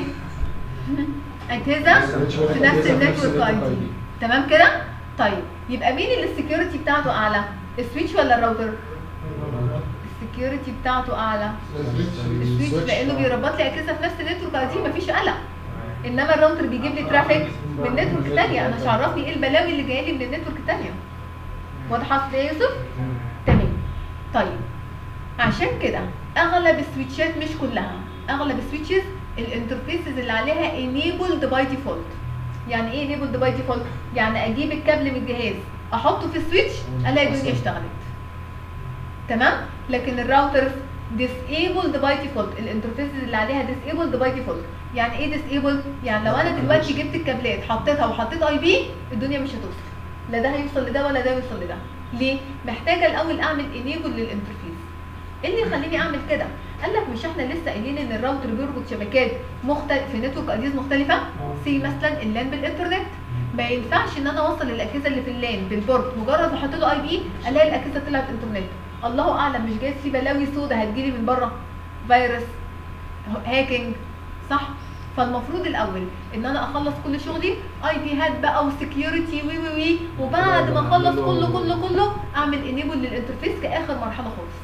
اجهزه في نفس النتورك اي دي تمام كده طيب يبقى مين اللي السكيورتي بتاعته اعلى السويتش ولا الراوتر السكيورتي بتاعته اعلى السويتش لانه بيربط لي اجهزه في نفس النتورك اي دي مفيش قلق انما الراوتر بيجيب لي ترافيك من نتورك ثانيه انا مش عرفني ايه البلاوي اللي جايه لي من النتورك الثانيه واضحه يا يوسف تمام طيب عشان كده اغلب السويتشات مش كلها اغلب السويتشز الانترفيسز اللي عليها enabled by default يعني ايه enabled by default يعني اجيب الكابل من الجهاز احطه في السويتش الاقي الدنيا اشتغلت تمام لكن الراوترز disabled by default الانترفيسز اللي عليها disabled by default يعني ايه disabled يعني لو انا دلوقتي جبت الكابلات حطيتها وحطيت اي بي الدنيا مش هتوصل لا ده هيوصل لده ولا ده يوصل لده ليه محتاجه الاول اعمل enable للانترفيس ايه اللي يخليني اعمل كده قال لك مش احنا لسه قايلين ان الراوتر بيربط شبكات مختلف في نتورك اديز مختلفه سي مثلا اللان بالانترنت ما ينفعش ان انا اوصل الاجهزه اللي في اللان بالبورت مجرد ما احط له اي بي الاقي الاجهزه طلعت انترنت الله اعلم مش جايز في بلاوي سودا هتجيلي من بره فيروس هاكينج صح فالمفروض الاول ان انا اخلص كل شغلي اي بي هات بقى وسكيورتي وي وي وي وبعد ما اخلص كله كله كله اعمل انيبل للانترفيس كاخر مرحله خالص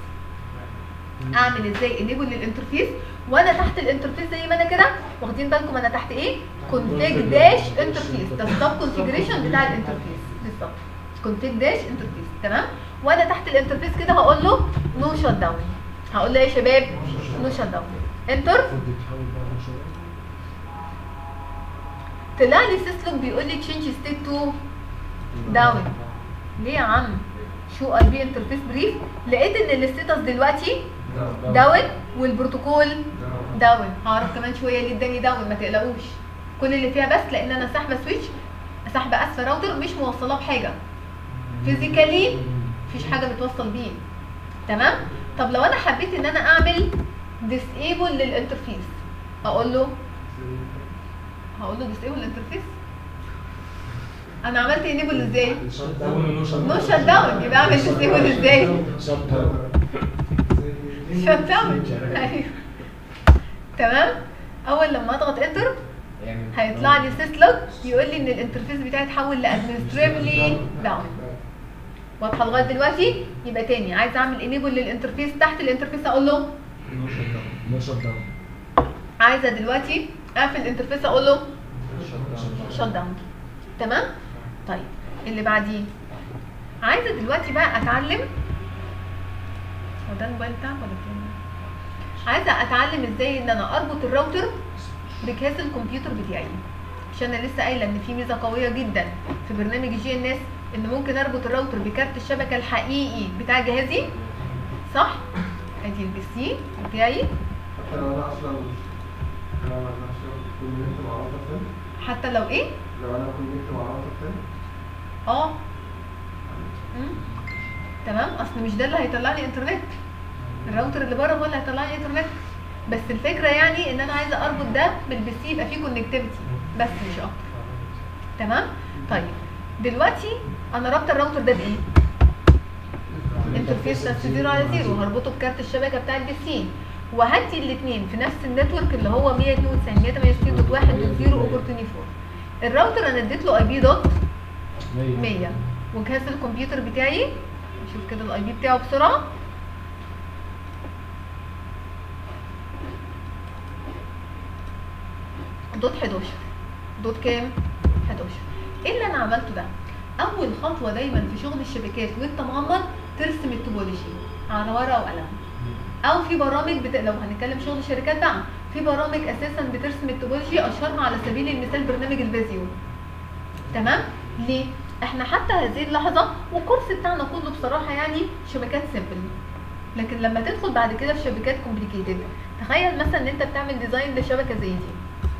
اعمل ازاي انيبل للانترفيس وانا تحت الانترفيس زي ما انا كده واخدين بالكم انا تحت ايه كونفيج داش انترفيس ده السب كونفيجريشن بتاع الانترفيس بالظبط كونفيج داش انترفيس تمام وانا تحت الانترفيس كده هقول له نو شات داون هقول له ايه يا شباب نو شات داون انتر طلع لي سيسلوك بيقول لي تشينج ستيت تو داون ليه يا عم شو اي بي انترفيس بريف لقيت ان الستاتس دلوقتي داون والبروتوكول داون هعرف كمان شويه ليه اداني داون ما تقلقوش كل اللي فيها بس لان انا ساحبه سويتش ساحبه اسفل راوتر مش موصلاه بحاجه فيزيكالي مفيش حاجه بتوصل بيه تمام طب لو انا حبيت ان انا اعمل ديسيبل للانترفيس اقول له هقول له ديسيبل للانترفيس انا عملت انيبل ازاي نو شات داون يبقى اعمل ديسيبل ازاي شات داون ايوه تمام اول لما اضغط انتر هيطلع لي سيسلوج يقول لي ان الانترفيس بتاعي اتحول لادمنستريبلي داون واضحه لغايه دلوقتي يبقى تاني عايز اعمل انيبل للانترفيس تحت الانترفيس اقول له نو شت داون عايزه دلوقتي اقفل الانترفيس اقول له شت داون تمام طيب اللي بعديه عايزه دلوقتي بقى اتعلم هو ده الموبايل بتاعك ولا بتاعي؟ عايزه اتعلم ازاي ان انا اربط الراوتر بجهاز الكمبيوتر بتاعي عشان انا لسه قايله ان في ميزه قويه جدا في برنامج جي ان اس ان ممكن اربط الراوتر بكارت الشبكه الحقيقي بتاع جهازي صح ادي البي سي بتاعي حتى لو انا اصلا لو انا اصلا كونكت مع راوتر تاني حتى لو ايه لو انا كونكت مع راوتر تاني اه مم. تمام اصل مش ده اللي هيطلع لي انترنت الراوتر اللي بره هو اللي هيطلع لي انترنت بس الفكره يعني ان انا عايزه اربط ده بالبي سي يبقى فيه كونكتيفيتي بس مش اكتر تمام طيب دلوقتي انا رابطه الراوتر ده بايه انترفيس بس زيرو على زيرو هربطه بكارت الشبكه بتاع البي سي وهدي الاثنين في نفس النتورك اللي هو 192.168.0 اوفر 24 الراوتر انا اديت له اي بي دوت 100 وجهاز الكمبيوتر بتاعي نشوف كده الاي بي بتاعه بسرعه دوت 11 دوت كام 11 ايه اللي انا عملته ده اول خطوه دايما في شغل الشبكات وانت مغمض ترسم التوبولوجي على ورقه وقلم او في برامج بت... لو هنتكلم شغل شركات بقى في برامج اساسا بترسم التوبولوجي اشهرها على سبيل المثال برنامج الفيزيو تمام ليه احنا حتى هذه اللحظه والكورس بتاعنا كله بصراحه يعني شبكات سيمبل لكن لما تدخل بعد كده في شبكات كومبليكيتد تخيل مثلا ان انت بتعمل ديزاين لشبكه زي دي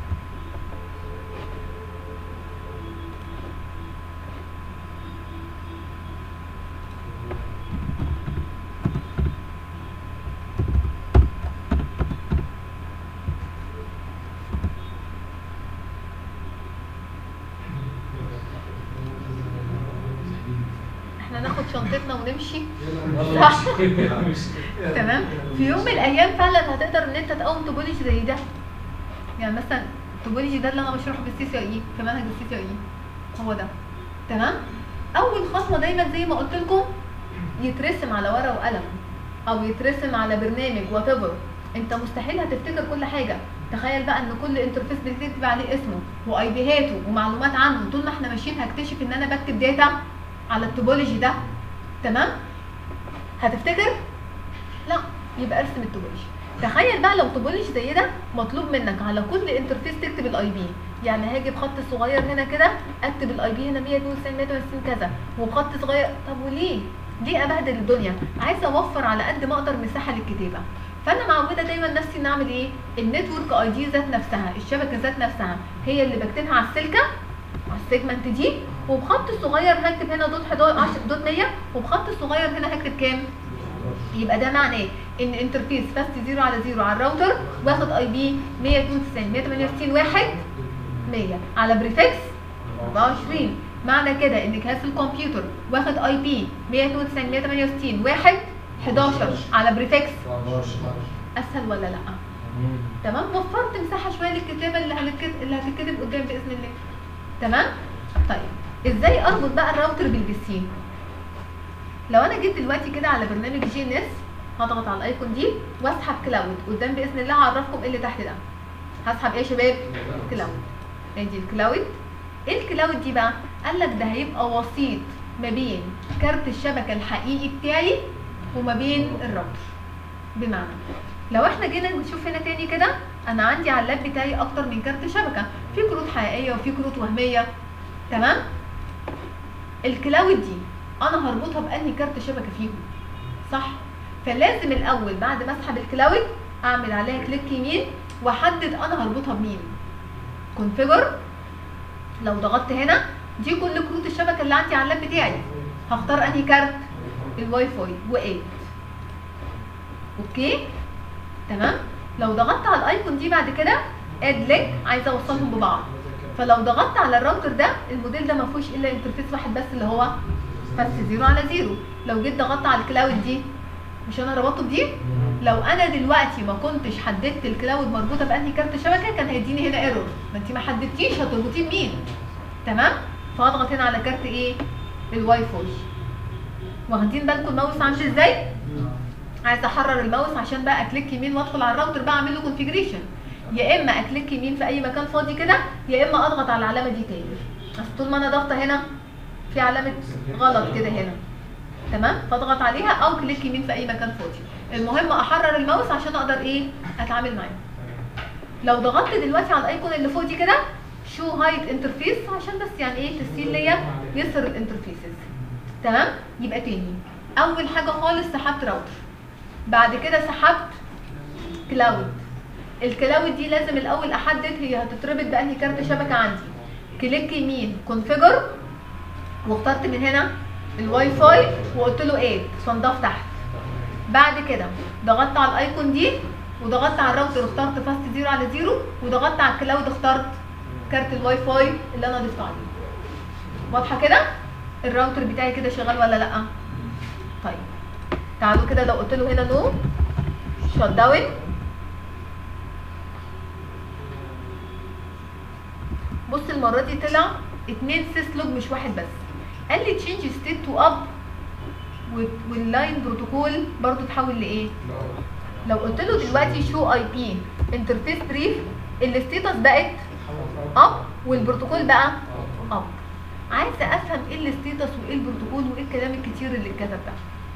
احنا ناخد شنطتنا ونمشي صح تمام في يوم من الايام فعلا هتقدر ان انت تقوم توبولوجي زي ده يعني مثلا التوبولوجي ده اللي انا بشرحه في السي سي اي في منهج السي سي اي هو ده تمام اول خطوه دايما زي ما قلت لكم يترسم على ورقه وقلم او يترسم على برنامج وات انت مستحيل هتفتكر كل حاجه تخيل بقى ان كل انترفيس بتكتب عليه اسمه واي بيهاته ومعلومات عنه طول ما احنا ماشيين هكتشف ان انا بكتب داتا على التوبولوجي ده تمام هتفتكر لا يبقى ارسم التوبولوجي تخيل بقى لو توبولوجي زي ده مطلوب منك على كل انترفيس تكتب الاي بي يعني هاجي بخط صغير هنا كده اكتب الاي بي هنا 192 180 كذا وبخط صغير طب وليه ليه ابهدل الدنيا عايزه اوفر على قد ما اقدر مساحه للكتابه فانا معوده دايما نفسي ان اعمل ايه النتورك اي دي ذات نفسها الشبكه ذات نفسها هي اللي بكتبها على السلكه على السيجمنت دي وبخط صغير هكتب هنا دوت 11 دوت 100 وبخط صغير هنا هكتب كام يبقى ده معناه ان انترفيس فاست 0 على 0 على الراوتر واخد اي بي 192 168 واحد 100 على بريفكس 24 معنى كده ان جهاز الكمبيوتر واخد اي بي 192 168 واحد 11 على بريفكس اسهل ولا لا تمام وفرت مساحه شويه للكتابه اللي هتتكتب اللي هتتكتب قدام باذن الله تمام طيب ازاي اربط بقى الراوتر بالبي سي لو انا جيت دلوقتي كده على برنامج جي ان اس هضغط على الايكون دي واسحب كلاود قدام باذن الله هعرفكم ايه اللي تحت ده هسحب ايه يا شباب كلاود ادي الكلاود ايه الكلاود دي بقى قال لك ده هيبقى وسيط ما بين كارت الشبكه الحقيقي بتاعي وما بين الراوتر بمعنى لو احنا جينا نشوف هنا تاني كده انا عندي على اللاب بتاعي اكتر من كارت شبكه في كروت حقيقيه وفي كروت وهميه تمام الكلاود دي انا هربطها بانهي كارت شبكه فيهم صح فلازم الاول بعد ما اسحب الكلاود اعمل عليها كليك يمين واحدد انا هربطها بمين كونفيجر لو ضغطت هنا دي كل كروت الشبكه اللي عندي على اللاب بتاعي هختار انهي كارت الواي فاي و8 اوكي تمام لو ضغطت على الايكون دي بعد كده اد لينك عايزه اوصلهم ببعض فلو ضغطت على الراوتر ده الموديل ده ما فيهوش الا انترفيس واحد بس اللي هو بس زيرو على زيرو لو جيت ضغطت على الكلاود دي مش انا ربطته بدي لو انا دلوقتي ما كنتش حددت الكلاود مربوطه بانهي كارت شبكه كان هيديني هنا ايرور ما انت ما حددتيش هتربطيه بمين تمام فاضغط هنا على كارت ايه الواي فاي واخدين بالكم الماوس عامل ازاي عايزه احرر الماوس عشان بقى اكليك يمين وادخل على الراوتر بقى اعمل له كونفيجريشن يا اما اكليك يمين في اي مكان فاضي كده يا اما اضغط على العلامه دي تاني بس طول ما انا ضاغطه هنا في علامه غلط كده هنا تمام فاضغط عليها او كليك يمين في اي مكان فاضي المهم احرر الماوس عشان اقدر ايه اتعامل معاه لو ضغطت دلوقتي على الايكون اللي فوق دي كده شو هايد انترفيس عشان بس يعني ايه تسهيل ليا يسر الانترفيسز تمام يبقى تاني اول حاجه خالص سحبت راوتر بعد كده سحبت كلاود الكلاود دي لازم الاول احدد هي هتتربط بانهي كارت شبكه عندي كليك يمين كونفيجر واخترت من هنا الواي فاي وقلت له اد صندوق تحت بعد كده ضغطت على الايكون دي وضغطت على الراوتر اخترت فاست زيرو على زيرو وضغطت على الكلاود اخترت كارت الواي فاي اللي انا ضفت عليه واضحه كده الراوتر بتاعي كده شغال ولا لا طيب تعالوا كده لو قلت له هنا نو شوت داون بص المره دي طلع اتنين سيس لوج مش واحد بس قال لي تشينج ستيت تو اب واللاين بروتوكول برضو تحول لايه لو قلت له دلوقتي شو اي بي انترفيس بريف الستيتس بقت اب والبروتوكول بقى اب عايزه افهم ايه الستيتس وايه البروتوكول وايه الكلام الكتير اللي اتكتب ده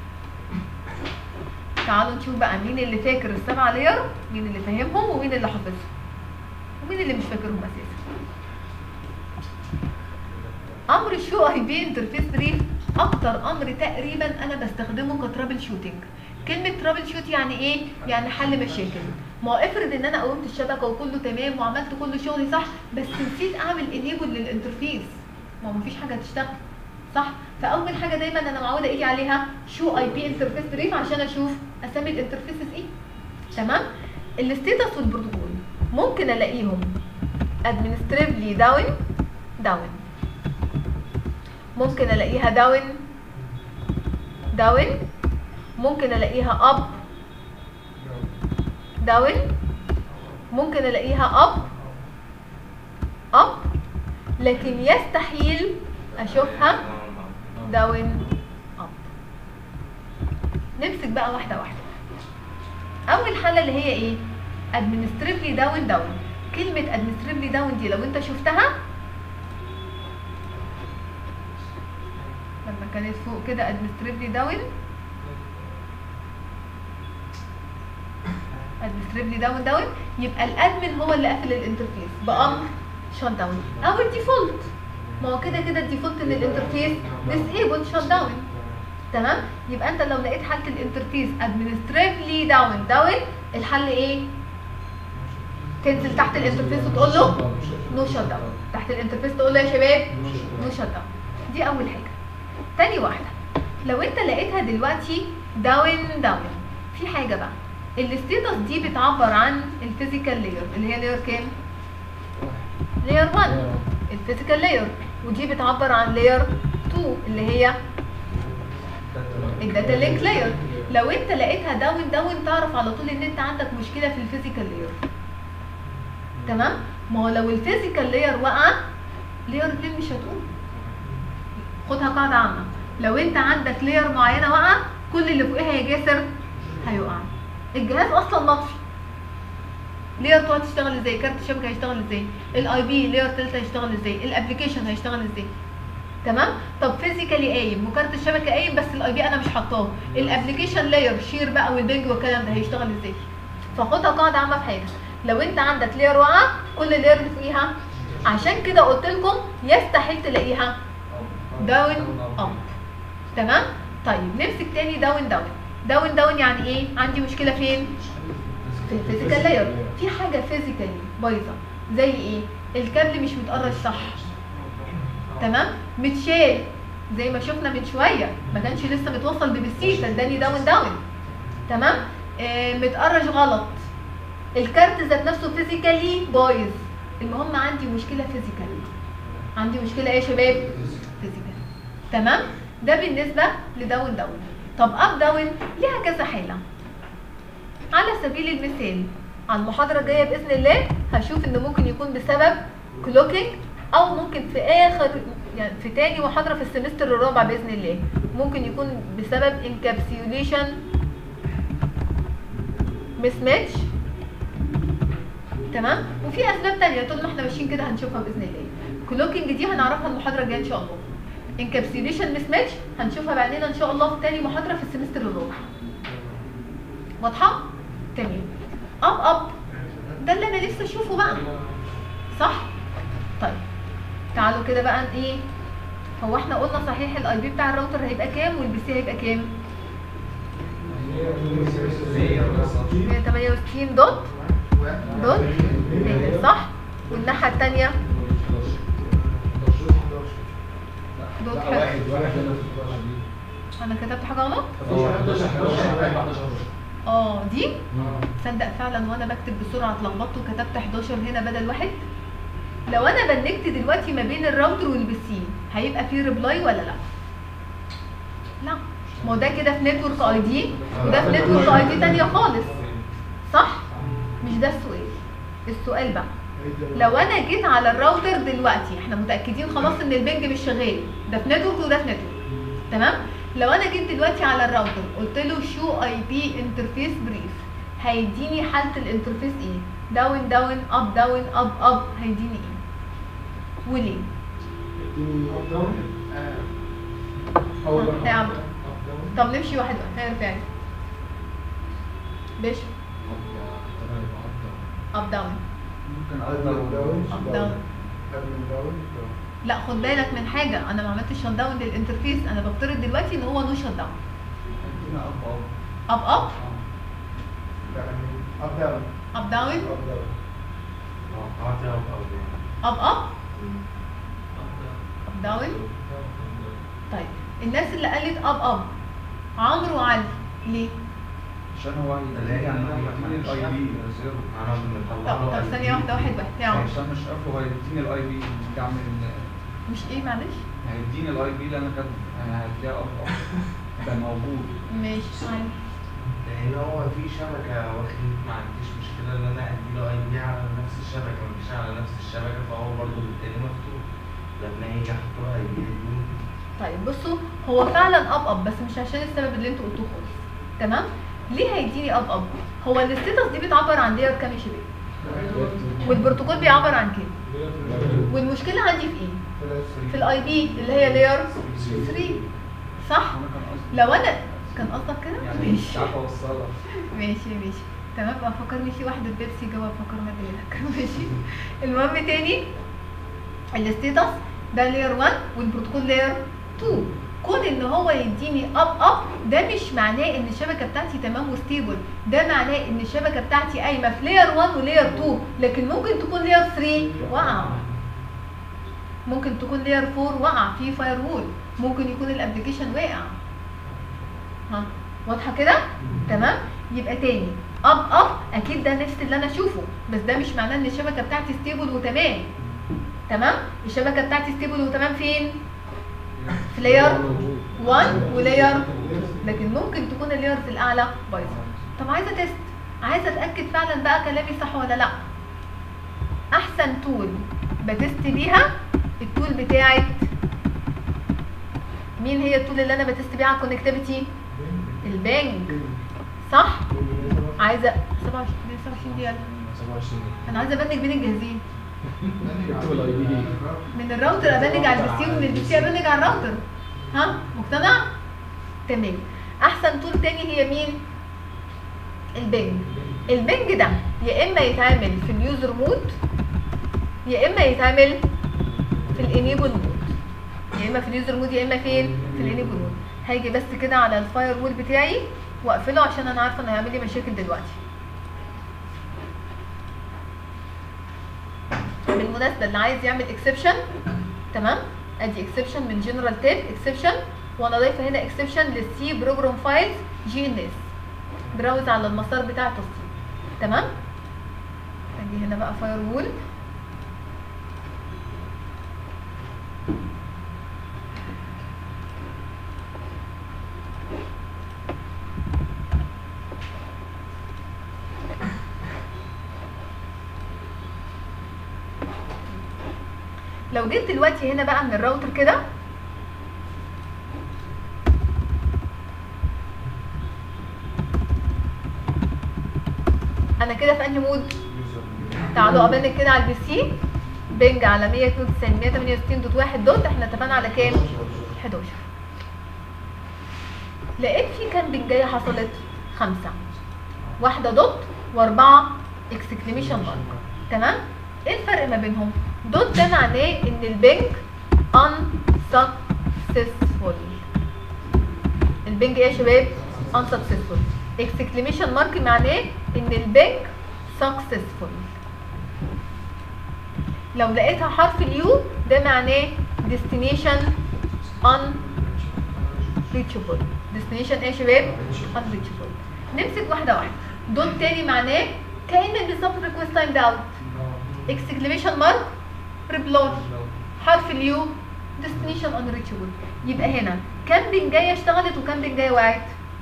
تعالوا نشوف بقى مين اللي فاكر السبعه لير مين اللي فاهمهم ومين اللي حافظهم ومين اللي مش فاكرهم اساسا امر الشو اي بي انترفيس بريف اكتر امر تقريبا انا بستخدمه كترابل شوتنج كلمه ترابل شوت يعني ايه يعني حل مشاكل ما هو افرض ان انا قومت الشبكه وكله تمام وعملت كل شغلي صح بس نسيت اعمل انيبل للانترفيس ما هو مفيش حاجه هتشتغل صح فاول حاجه دايما انا معوده ايدي عليها شو اي بي انترفيس بريف عشان اشوف اسامي الانترفيسز ايه تمام الستيتس والبروتوكول ممكن الاقيهم ادمنستريفلي داون داون ممكن الاقيها داون داون ممكن الاقيها اب داون ممكن الاقيها اب اب لكن يستحيل اشوفها داون اب نمسك بقى واحده واحده اول حاله اللي هي ايه ادمنستريفلي داون داون كلمه ادمنستريفلي داون دي لو انت شفتها لما كانت فوق كده ادمنستريفلي داون ادمنستريفلي داون داون يبقى الادمن هو اللي قافل الانترفيس بامر شوت داون او الديفولت ما هو كده كده الديفولت ان الانترفيس ديسيبل شوت داون تمام يبقى انت لو لقيت حاله الانترفيس ادمنستريفلي داون داون الحل ايه تنزل تحت الانترفيس وتقول له نو شوت داون تحت الانترفيس تقول له يا شباب نو شوت داون دي اول حاجه تاني واحده لو انت لقيتها دلوقتي داون داون في حاجه بقى الستيتس دي بتعبر عن الفيزيكال لاير اللي هي لاير كام لاير 1 الفيزيكال لاير ودي بتعبر عن لاير 2 اللي هي الداتا لينك لاير لو انت لقيتها داون داون تعرف على طول ان انت عندك مشكله في الفيزيكال لاير تمام ما هو لو الفيزيكال لاير وقع لاير 2 مش هتقوم خدها قاعده عامه لو انت عندك لاير معينه وقع كل اللي فوقها يا جاسر هيقع الجهاز اصلا مطفي لاير 2 هتشتغل ازاي كارت الشبكه هيشتغل ازاي الاي بي لاير 3 هيشتغل ازاي الابلكيشن هيشتغل ازاي تمام طب فيزيكالي قايم وكارت الشبكه قايم بس الاي بي انا مش حاطاه الابلكيشن لاير شير بقى والبنج والكلام ده هيشتغل ازاي فخدها قاعده عامه في حاجه لو انت عندك لاير واقعه كل لاير اللي فوقيها عشان كده قلت لكم يستحيل تلاقيها داون اب تمام طيب نمسك تاني داون داون داون داون يعني ايه عندي مشكله فين في الفيزيكال لاير في حاجه فيزيكالي بايظه زي ايه الكابل مش متقرش صح تمام متشال زي ما شفنا من شويه ما كانش لسه متوصل ببسيط اداني داون داون تمام آه متقرش غلط الكارت ذات نفسه فيزيكالي بايظ المهم عندي مشكله فيزيكالي عندي مشكله ايه يا شباب فيزيكال تمام ده بالنسبه لداون داون طب اب داون ليها كذا حاله على سبيل المثال على المحاضره الجايه باذن الله هشوف انه ممكن يكون بسبب كلوكينج او ممكن في اخر يعني في تاني محاضره في السمستر الرابع باذن الله ممكن يكون بسبب انكابسيوليشن مس ماتش تمام وفي اسباب تانية طول ما احنا ماشيين كده هنشوفها باذن الله كلوكينج دي هنعرفها المحاضره الجايه ان شاء الله انكابسيوليشن مس ماتش هنشوفها بعدين ان شاء الله في تاني محاضره في السمستر الرابع واضحه تمام اب اب ده اللي انا لسه اشوفه بقى صح طيب تعالوا كده بقى ن- ايه هو احنا قلنا صحيح الاي بي بتاع الراوتر هيبقى كام والبي سي هيبقى كام 168 دوت دوت ميجا، صح والناحيه الثانيه دوت لا حلو. واحد واحد هنا في الفراشة دي انا كتبت حاجه غلط 11 11 11 اه دي اه تصدق فعلا وانا بكتب بسرعه اتلخبطت وكتبت 11 هنا بدل واحد لو انا بنكت دلوقتي ما بين الراوتر والبي سي هيبقى فيه ريبلاي ولا لا لا ما هو ده كده في نتورك اي دي وده في نتورك اي دي تانية خالص صح مش ده السؤال السؤال بقى لو انا جيت على الراوتر دلوقتي احنا متاكدين خلاص ان البنج مش شغال ده في نتورك وده في نتورك تمام لو انا جيت دلوقتي على الراوتر قلت له شو اي بي انترفيس بريف هيديني حاله الانترفيس ايه داون داون اب داون اب اب هيديني ايه وليه اول ها، واحد يا عم. طب نمشي واحد واحد هيعرف يعني بيش اب داون ممكن اب داون اب داون ادمن داون لا خد بالك من حاجه انا ما عملتش شت داون للانترفيس انا بفترض دلوقتي ان هو نو شت داون ادينا اب اب اب اب يعني اب داون اب داون اب داون اب اب اب داون طيب الناس اللي قالت اب اب عمرو وعلي ليه عشان هو يديني الاي بي طب طب ثانيه واحده واحد واحد يا عمرو عشان مش قافله هيديني الاي بي يعمل مش ايه معلش هيديني الاي بي اللي انا كاتبه يعني هتلاقيه اب اب ده موجود ماشي عادي. لان هو في شبكه واخد ما عنديش مشكله ان انا ادي له اي بي على نفس الشبكه مش على نفس الشبكه فهو برضه بالتالي مفتوح لما يجي احط له اي بي طيب بصوا هو فعلا اب اب بس مش عشان السبب اللي انتوا قلتوه خالص تمام ليه هيديني اب اب هو الستاتس دي بتعبر عن لير كام يا شباب والبروتوكول بيعبر عن كام والمشكله عندي في ايه في الاي بي اللي هي لير 3 صح انا كان قصدي لو انا كان قصدك كده يعني مش ماشي عارف اوصلها ماشي ماشي تمام بقى فكرني في واحدة بيبسي جوه بفكر ما لك ماشي المهم تاني الستيتس ده لير 1 والبروتوكول لير 2 كون ان هو يديني اب اب ده مش معناه ان الشبكه بتاعتي تمام وستيبل ده معناه ان الشبكه بتاعتي قايمه في لير 1 ولير 2 لكن ممكن تكون لير 3 واقعه ممكن تكون لير 4 واقع في فاير وول ممكن يكون الابلكيشن واقع ها واضحه كده تمام يبقى تاني اب اب اكيد ده نفس اللي انا اشوفه بس ده مش معناه ان الشبكه بتاعتي ستيبل وتمام تمام الشبكه بتاعتي ستيبل وتمام فين في لاير 1 ولاير لكن ممكن تكون اللايرز الاعلى بايظه طب عايزه تيست عايزه اتاكد فعلا بقى كلامي صح ولا لا احسن تول بتست بيها التول بتاعت مين هي التول اللي انا بتست بيها على الكونكتيفيتي البنج صح عايزه 27 27 دقيقه 27 انا عايزه ابنج بين الجهازين اكتب الاي بي دي من الراوتر ابنج على البي سي ومن البي سي ابنج على الراوتر ها مقتنع تمام احسن تول تاني هي مين البنج البنج ده يا اما يتعمل في اليوزر مود يا اما يتعمل في الانيبل مود يا اما في اليوزر مود يا اما فين في الانيبل مود هاجي بس كده على الفاير وول بتاعي واقفله عشان انا عارفه انه هيعمل لي مشاكل دلوقتي بالمناسبه اللي عايز يعمل اكسبشن تمام ادي اكسبشن من جنرال تيب اكسبشن وانا ضايفه هنا اكسبشن للسي بروجرام فايلز جي ان اس براوز على المسار بتاع التسطيب تمام اجي هنا بقى فاير وول لو جيت دلوقتي هنا بقى من الراوتر كده انا كده في انهي مود تعالوا قابلني كده على البي سي بنج على 192 168.1 دوت احنا اتفقنا على كام 11 لقيت في كام بنجايه حصلت خمسه واحده دوت واربعه اكسكليميشن مارك تمام ايه الفرق ما بينهم دوت ده معناه ان البنج unsuccessful البنج ايه يا شباب unsuccessful exclamation مارك معناه ان البنج successful لو لقيتها حرف اليو ده معناه destination unreachable destination ايه يا شباب unreachable نمسك واحده واحده دوت تاني معناه كأن بالظبط request timed out exclamation mark reply حرف اليو destination unreachable يبقى هنا كام بنجايه اشتغلت وكام بنجايه وقعت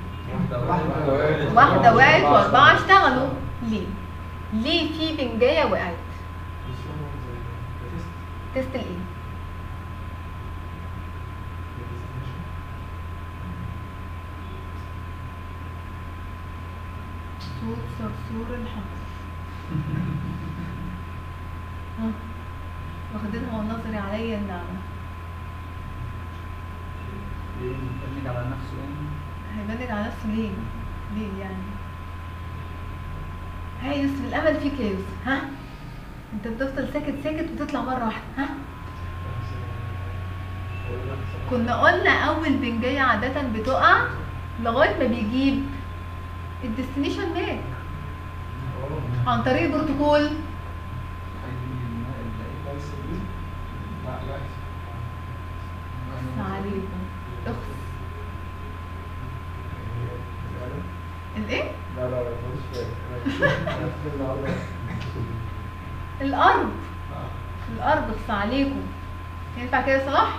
واحده وقعت واربعه اشتغلوا ليه ليه في بنجايه وقعت تيست الايه صوت صرصور الحمر ها، واخدينها والنظري عليا النعمة بنج على نفسه يعني هيبلد على نفسه ليه؟ ليه يعني؟ هاي يوسف الأمل فيك يا يوسف ها؟ أنت بتفضل ساكت ساكت وتطلع مرة واحدة ها؟ كنا قلنا أول بنجاية عادة بتقع لغاية ما بيجيب الديستنيشن ماك عن طريق البروتوكول اخس عليكم اخس الايه؟ لا لا لا مش فاهم انا في النهارده الأرض الأرض اخس عليكم ينفع كده يا صلاح؟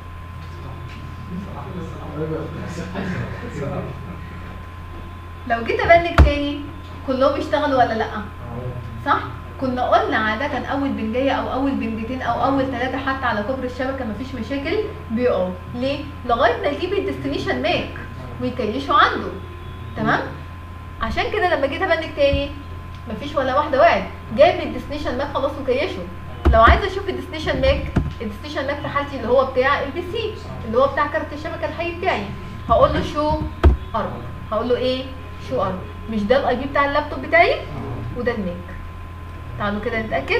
لو جيت ابنك تاني كلهم يشتغلوا ولا لا صح كنا قلنا عادة أول بنجية أو أول بنجتين أو أول ثلاثة حتى على كوبري الشبكة مفيش مشاكل بيقعوا ليه؟ لغاية ما يجيب الديستنيشن ماك ويكيشوا عنده تمام؟ عشان كده لما جيت ابنك تاني مفيش ولا واحدة وقعت جاب الديستنيشن ماك خلاص وكيشه لو عايزة أشوف الديستنيشن ماك الديستنيشن ماك في حالتي اللي هو بتاع البي سي اللي هو بتاع كارت الشبكة الحي بتاعي هقول له شو ارب هقول له ايه شو ارب مش ده الاي بي بتاع اللابتوب بتاعي وده الماك تعالوا كده نتاكد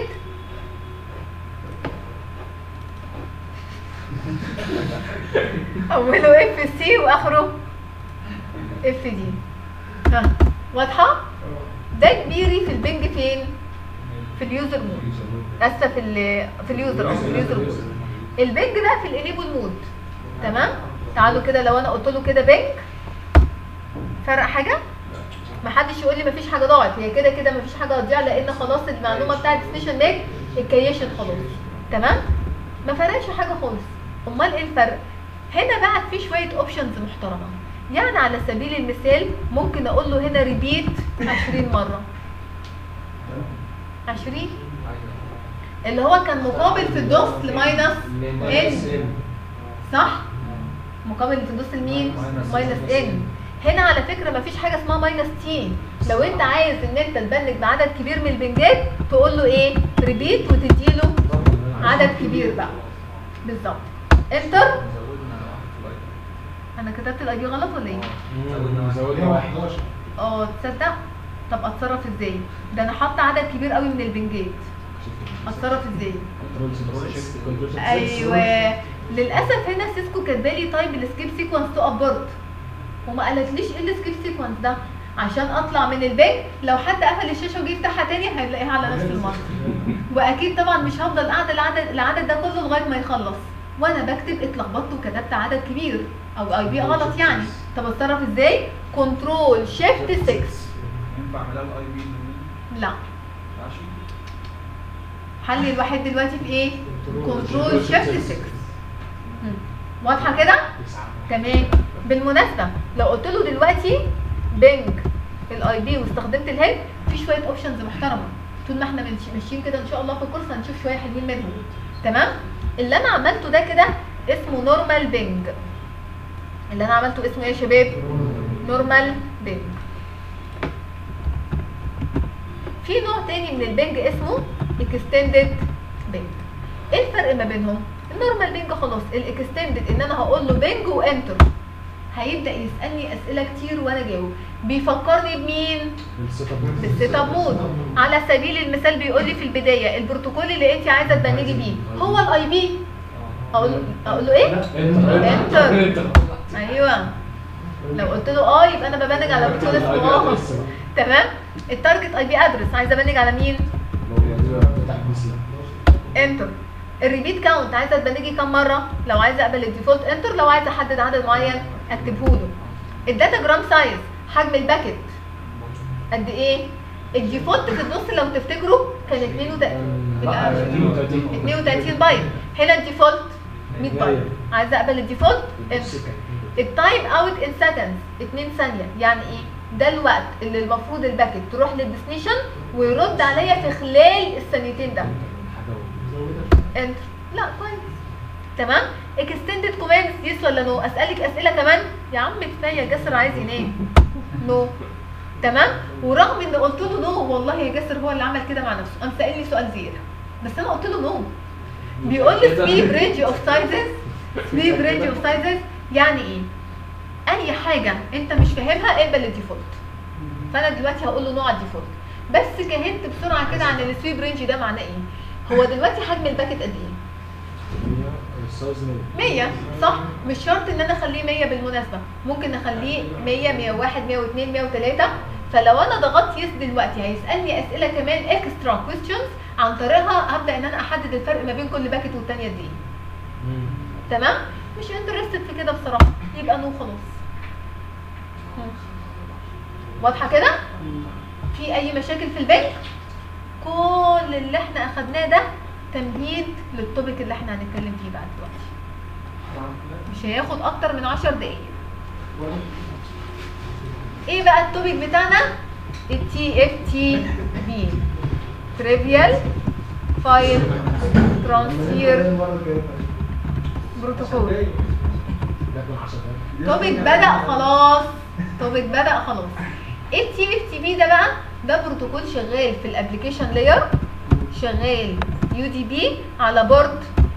اوله اف سي واخره اف دي ها واضحه ده كبيري في البنج فين في اليوزر مود اسفه في ال- في اليوزر اه في اليوزر مود البنج ده في الانيبل مود تمام تعالوا كده لو انا قلت له كده بنج فرق حاجه محدش يقول لي مفيش حاجه ضاعت هي كده كده مفيش حاجه هتضيع لان خلاص المعلومه بتاعت ستيشن ماك اتكيشت خلاص تمام ما فرقش حاجه خالص امال ايه الفرق هنا بقى في شويه اوبشنز محترمه يعني على سبيل المثال ممكن اقول له هنا ريبيت 20 مره 20 اللي هو كان مقابل في الدوس لماينس ان صح مقابل في الدوس لمين ماينس ان هنا على فكره مفيش حاجه اسمها ماينس تي لو انت عايز ان انت تبنج بعدد كبير من البنجات تقول له ايه ريبيت وتديله عدد كبير بقى بالظبط انتر زودنا واحد في اللايف انا كتبت الاي دي غلط ولا ايه زودنا واحد اه تصدق طب اتصرف ازاي ده انا حاطه عدد كبير قوي من البنجات اتصرف ازاي ايوه للاسف هنا سيسكو كاتبالي طيب السكيب سيكونس تو ابورت وما قالتليش ايه السكيب سيكونس ده عشان اطلع من البنك لو حد قفل الشاشه وجه يفتحها تاني هيلاقيها على نفس المره واكيد طبعا مش هفضل قاعده العدد العدد ده كله لغايه ما يخلص وانا بكتب اتلخبطت وكتبت عدد كبير او اي بي غلط يعني طب اتصرف ازاي كنترول شيفت 6 ينفع اعملها الاي بي لا ماشي حلي الوحيد دلوقتي في ايه كنترول شيفت 6 مم. واضحه كده تمام بالمناسبه لو قلت له دلوقتي بنج الاي بي واستخدمت الهيد في شويه اوبشنز محترمه طول ما احنا ماشي- ماشيين كده ان شاء الله في الكورس هنشوف شويه حلوين منهم تمام اللي انا عملته ده كده اسمه نورمال بينج اللي انا عملته اسمه ايه يا شباب نورمال بينج في نوع تاني من البنج اسمه اكستندد بنج ايه الفرق ما بينهم النورمال بنج خلاص الاكستندد ان انا هقول له بنج وانتر هيبدا يسالني اسئله كتير وانا جاوب بيفكرني بمين السيت اب بالسيت اب مود على سبيل المثال بيقول لي في البدايه البروتوكول اللي انت عايزه تبنجي بيه هو الاي بي اقول له اقول له ايه انتر ايوه لو قلت له اه يبقى انا ببنج على بروتوكول اسمه اه تمام التارجت اي بي ادرس عايزه ابنج على مين بتاع البي سي انتر الريبيت كاونت عايزه تبنجي كام مره لو عايزه اقبل الديفولت انتر لو عايزه احدد عدد معين اكتبه له الداتا جرام سايز حجم الباكت قد ايه الديفولت في النص لو تفتكروا كان 32 32 بايت هنا الديفولت 100 بايت عايزه اقبل الديفولت انتر التايم اوت ان سكندز 2 ثانيه يعني ايه ده الوقت اللي المفروض الباكت تروح للديستنيشن ويرد عليا في خلال الثانيتين ده انتر لا كويس تمام اكستندد كوماندز يس ولا نو اسالك اسئله كمان يا عم كفايه جسر عايز ينام نو تمام ورغم ان قلت له نو والله يا جسر هو اللي عمل كده مع نفسه قام سالني سؤال زياده بس انا قلت له نو بيقول لي سليب رينج اوف سايزز سليب رينج اوف سايزز يعني ايه اي حاجه انت مش فاهمها اقبل الديفولت فانا دلوقتي هقول له نوع الديفولت بس كهنت بسرعه كده عن السويب رينج ده معناه ايه هو دلوقتي حجم الباكت قد ايه السايز 100 100 صح مش شرط ان انا اخليه 100 بالمناسبه ممكن نخليه 100 101 102 103 فلو انا ضغطت يس دلوقتي هيسالني اسئله كمان اكسترا كويستشنز عن طريقها هبدا ان انا احدد الفرق ما بين كل باكت والثانيه دي تمام مش انترستد في كده بصراحه يبقى نو خلاص مم. واضحه كده في اي مشاكل في البنك كل اللي احنا اخدناه ده تمهيد للتوبيك اللي احنا هنتكلم فيه بعد دلوقتي مش هياخد اكتر من 10 دقايق ايه بقى التوبيك بتاعنا التي اف تي بي تريفيال فايل ترانسفير بروتوكول لكن 10 دقايق توبيك بدا خلاص توبيك بدا خلاص ايه التي اف تي بي ده بقى ده بروتوكول شغال في الابلكيشن لاير شغال يو دي بي على بورد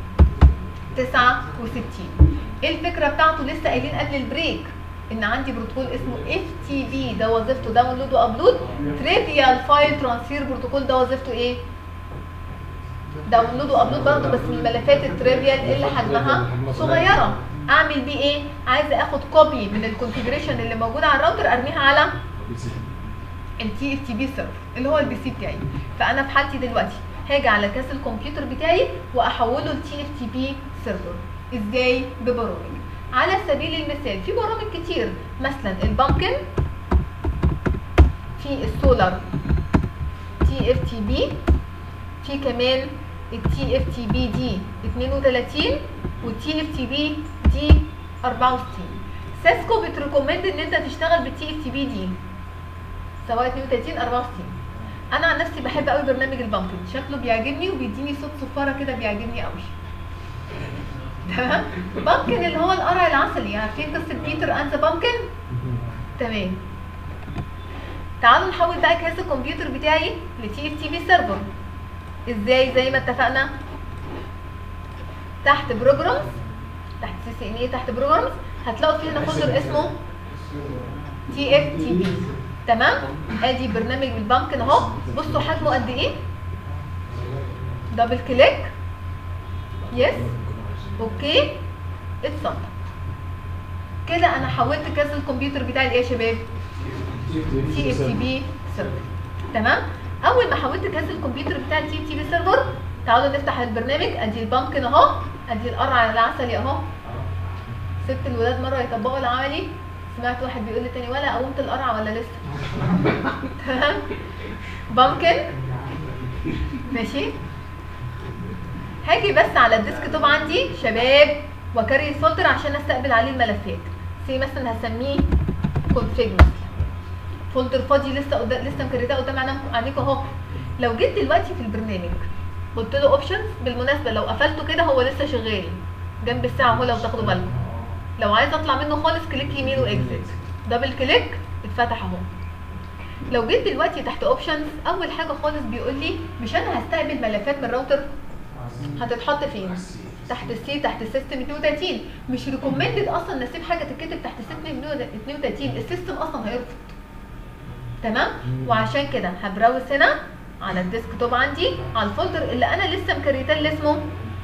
69 ايه الفكره بتاعته لسه قايلين قبل البريك ان عندي بروتوكول اسمه اف تي بي ده وظيفته داونلود وابلود تريفيال فايل ترانسفير بروتوكول ده وظيفته ايه داونلود وابلود برضه بس من الملفات التريفيال اللي حجمها صغيره اعمل بيه ايه عايزه اخد كوبي من الكونفيجريشن اللي موجود على الراوتر ارميها على بي سي التي اف تي بي سيرفر اللي هو البي سي بتاعي فانا في حالتي دلوقتي هاجي على كاس الكمبيوتر بتاعي واحوله لتي اف تي بي سيرفر ازاي ببرامج على سبيل المثال في برامج كتير مثلا البامكن في السولار تي اف تي بي في كمان التي اف تي بي دي 32 والتي اف تي بي دي 64 سيسكو بتريكومند ان انت تشتغل بالتي اف تي بي دي سواء 32 64 انا عن نفسي بحب قوي برنامج البامكن شكله بيعجبني وبيديني صوت صفاره كده بيعجبني قوي تمام بامكن اللي هو القرع العسلي عارفين قصه بيتر اند ذا بامكن تمام تعالوا نحول بقى جهاز الكمبيوتر بتاعي لتي اف تي بي سيرفر ازاي زي ما اتفقنا تحت بروجرامز تحت سي سي ان اي تحت بروجرامز هتلاقوا فيه هنا فولدر اسمه تي اف تي بي تمام ادي برنامج البامكن اهو بصوا حجمه قد ايه دبل كليك يس اوكي اتصل كده انا حولت كاس الكمبيوتر بتاعي لايه يا شباب تي اف تي بي سيرفر تمام اول ما حولت كاس الكمبيوتر بتاع التي اف تي بي سيرفر تعالوا نفتح البرنامج ادي البامكن اهو ادي القرع العسلي اهو سبت الولاد مره يطبقوا العملي سمعت واحد بيقول لي تاني ولا قومت القرع ولا لسه تمام بامكن ماشي هاجي بس على الديسك توب عندي شباب واكري الفولدر عشان استقبل عليه الملفات سي مثلا هسميه config مثلا فولدر فاضي لسه قدام لسه مكريتاه قدام عينك- عينيكوا اهو لو جيت دلوقتي في البرنامج قلت له اوبشنز بالمناسبه لو قفلته كده هو لسه شغال جنب الساعه اهو لو تاخدوا بالكم لو عايز اطلع منه خالص كليك يمين واكزit دبل كليك اتفتح اهو لو جيت دلوقتي تحت اوبشنز اول حاجه خالص بيقول لي مش انا هستقبل ملفات من الراوتر هتتحط فين تحت السي تحت السيستم 32 مش ريكومندد اصلا نسيب حاجه تتكتب تحت السيستم 32 السيستم اصلا هيرفض تمام وعشان كده هبراوز هنا على الديسك توب عندي على الفولدر اللي انا لسه مكريتاه اللي اسمه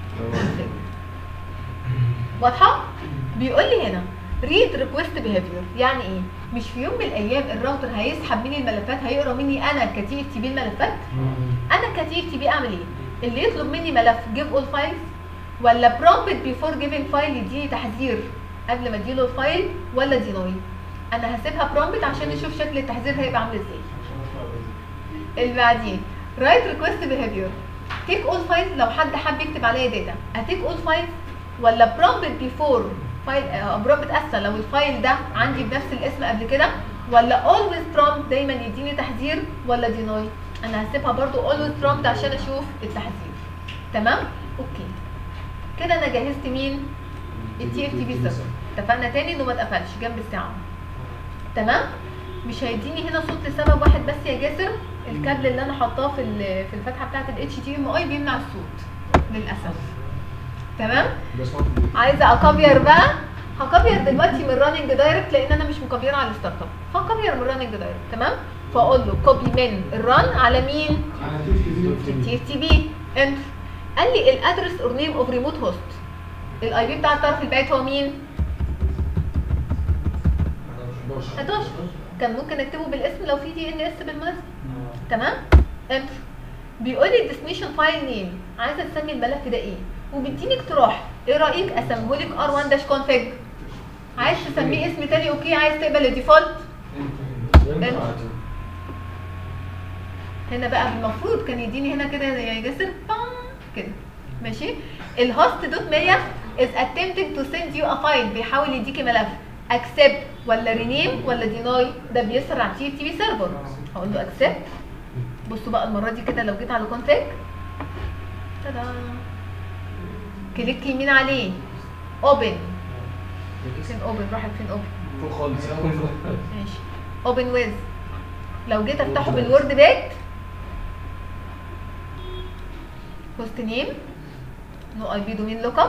واضحه بيقول لي هنا ريد ريكويست بيهيفير يعني ايه مش في يوم من الايام الراوتر هيسحب مني الملفات هيقرا مني انا كتي اف تي بي الملفات انا كتي اف تي بي اعمل ايه اللي يطلب مني ملف جيف اول فايلز ولا برومبت بيفور جيفنج فايل يديني تحذير قبل ما اديله الفايل ولا ديناي انا هسيبها برومبت عشان نشوف شكل التحذير هيبقى عامل ازاي اللي بعديه رايت ريكويست بيهيفير تيك اول فايلز لو حد حب يكتب عليا داتا هتيك اول فايلز ولا برومبت بيفور فايل برومبت اسفل لو الفايل ده عندي بنفس الاسم قبل كده ولا اولويز برومبت دايما يديني تحذير ولا ديناي انا هسيبها برضو اولويز برومبت عشان اشوف التحذير تمام اوكي كده انا جهزت مين التي اف تي بي سيرفر اتفقنا تاني انه ما اتقفلش جنب الساعه تمام مش هيديني هنا صوت لسبب واحد بس يا جاسر الكابل اللي انا حاطاه في ال- في الفتحه بتاعه الاتش تي ام اي بيمنع الصوت للاسف تمام ده سمارت بي. عايزه اكابير بقى هكابير دلوقتي من راننج دايركت لان انا مش مكابيره على الستارت اب فهكابير من راننج دايركت تمام فاقول له كوبي من الران على مين على تي في تي اف تي بي انتر قال لي الادرس اور نيم اوف ريموت هوست الاي بي بتاع الطرف البعيد هو مين 11 11 كان ممكن اكتبه بالاسم لو في دي ان اس بالمناسبه تمام انتر بيقول لي الديستنيشن فايل نيم عايزه تسمي الملف ده ايه وبيديني اقتراح ايه رايك اسميه لك ار1 داش config عايز تسميه اسم تاني اوكي عايز تقبل الديفولت هنا بقى المفروض كان يديني هنا كده يا جسر بام كده ماشي الهوست دوت 100 is attempting to send you a file بيحاول يديكي ملف accept ولا rename ولا deny ده بيسرع تي تي بي سيرفر هقول له accept بصوا بقى المره دي كده لو جيت على config تدا كليك يمين عليه open فين open راحت فين open فوق خالص ماشي اوبن ويز لو جيت افتحه بالوورد باك هوست نيم نو اي بي دومين لوك اب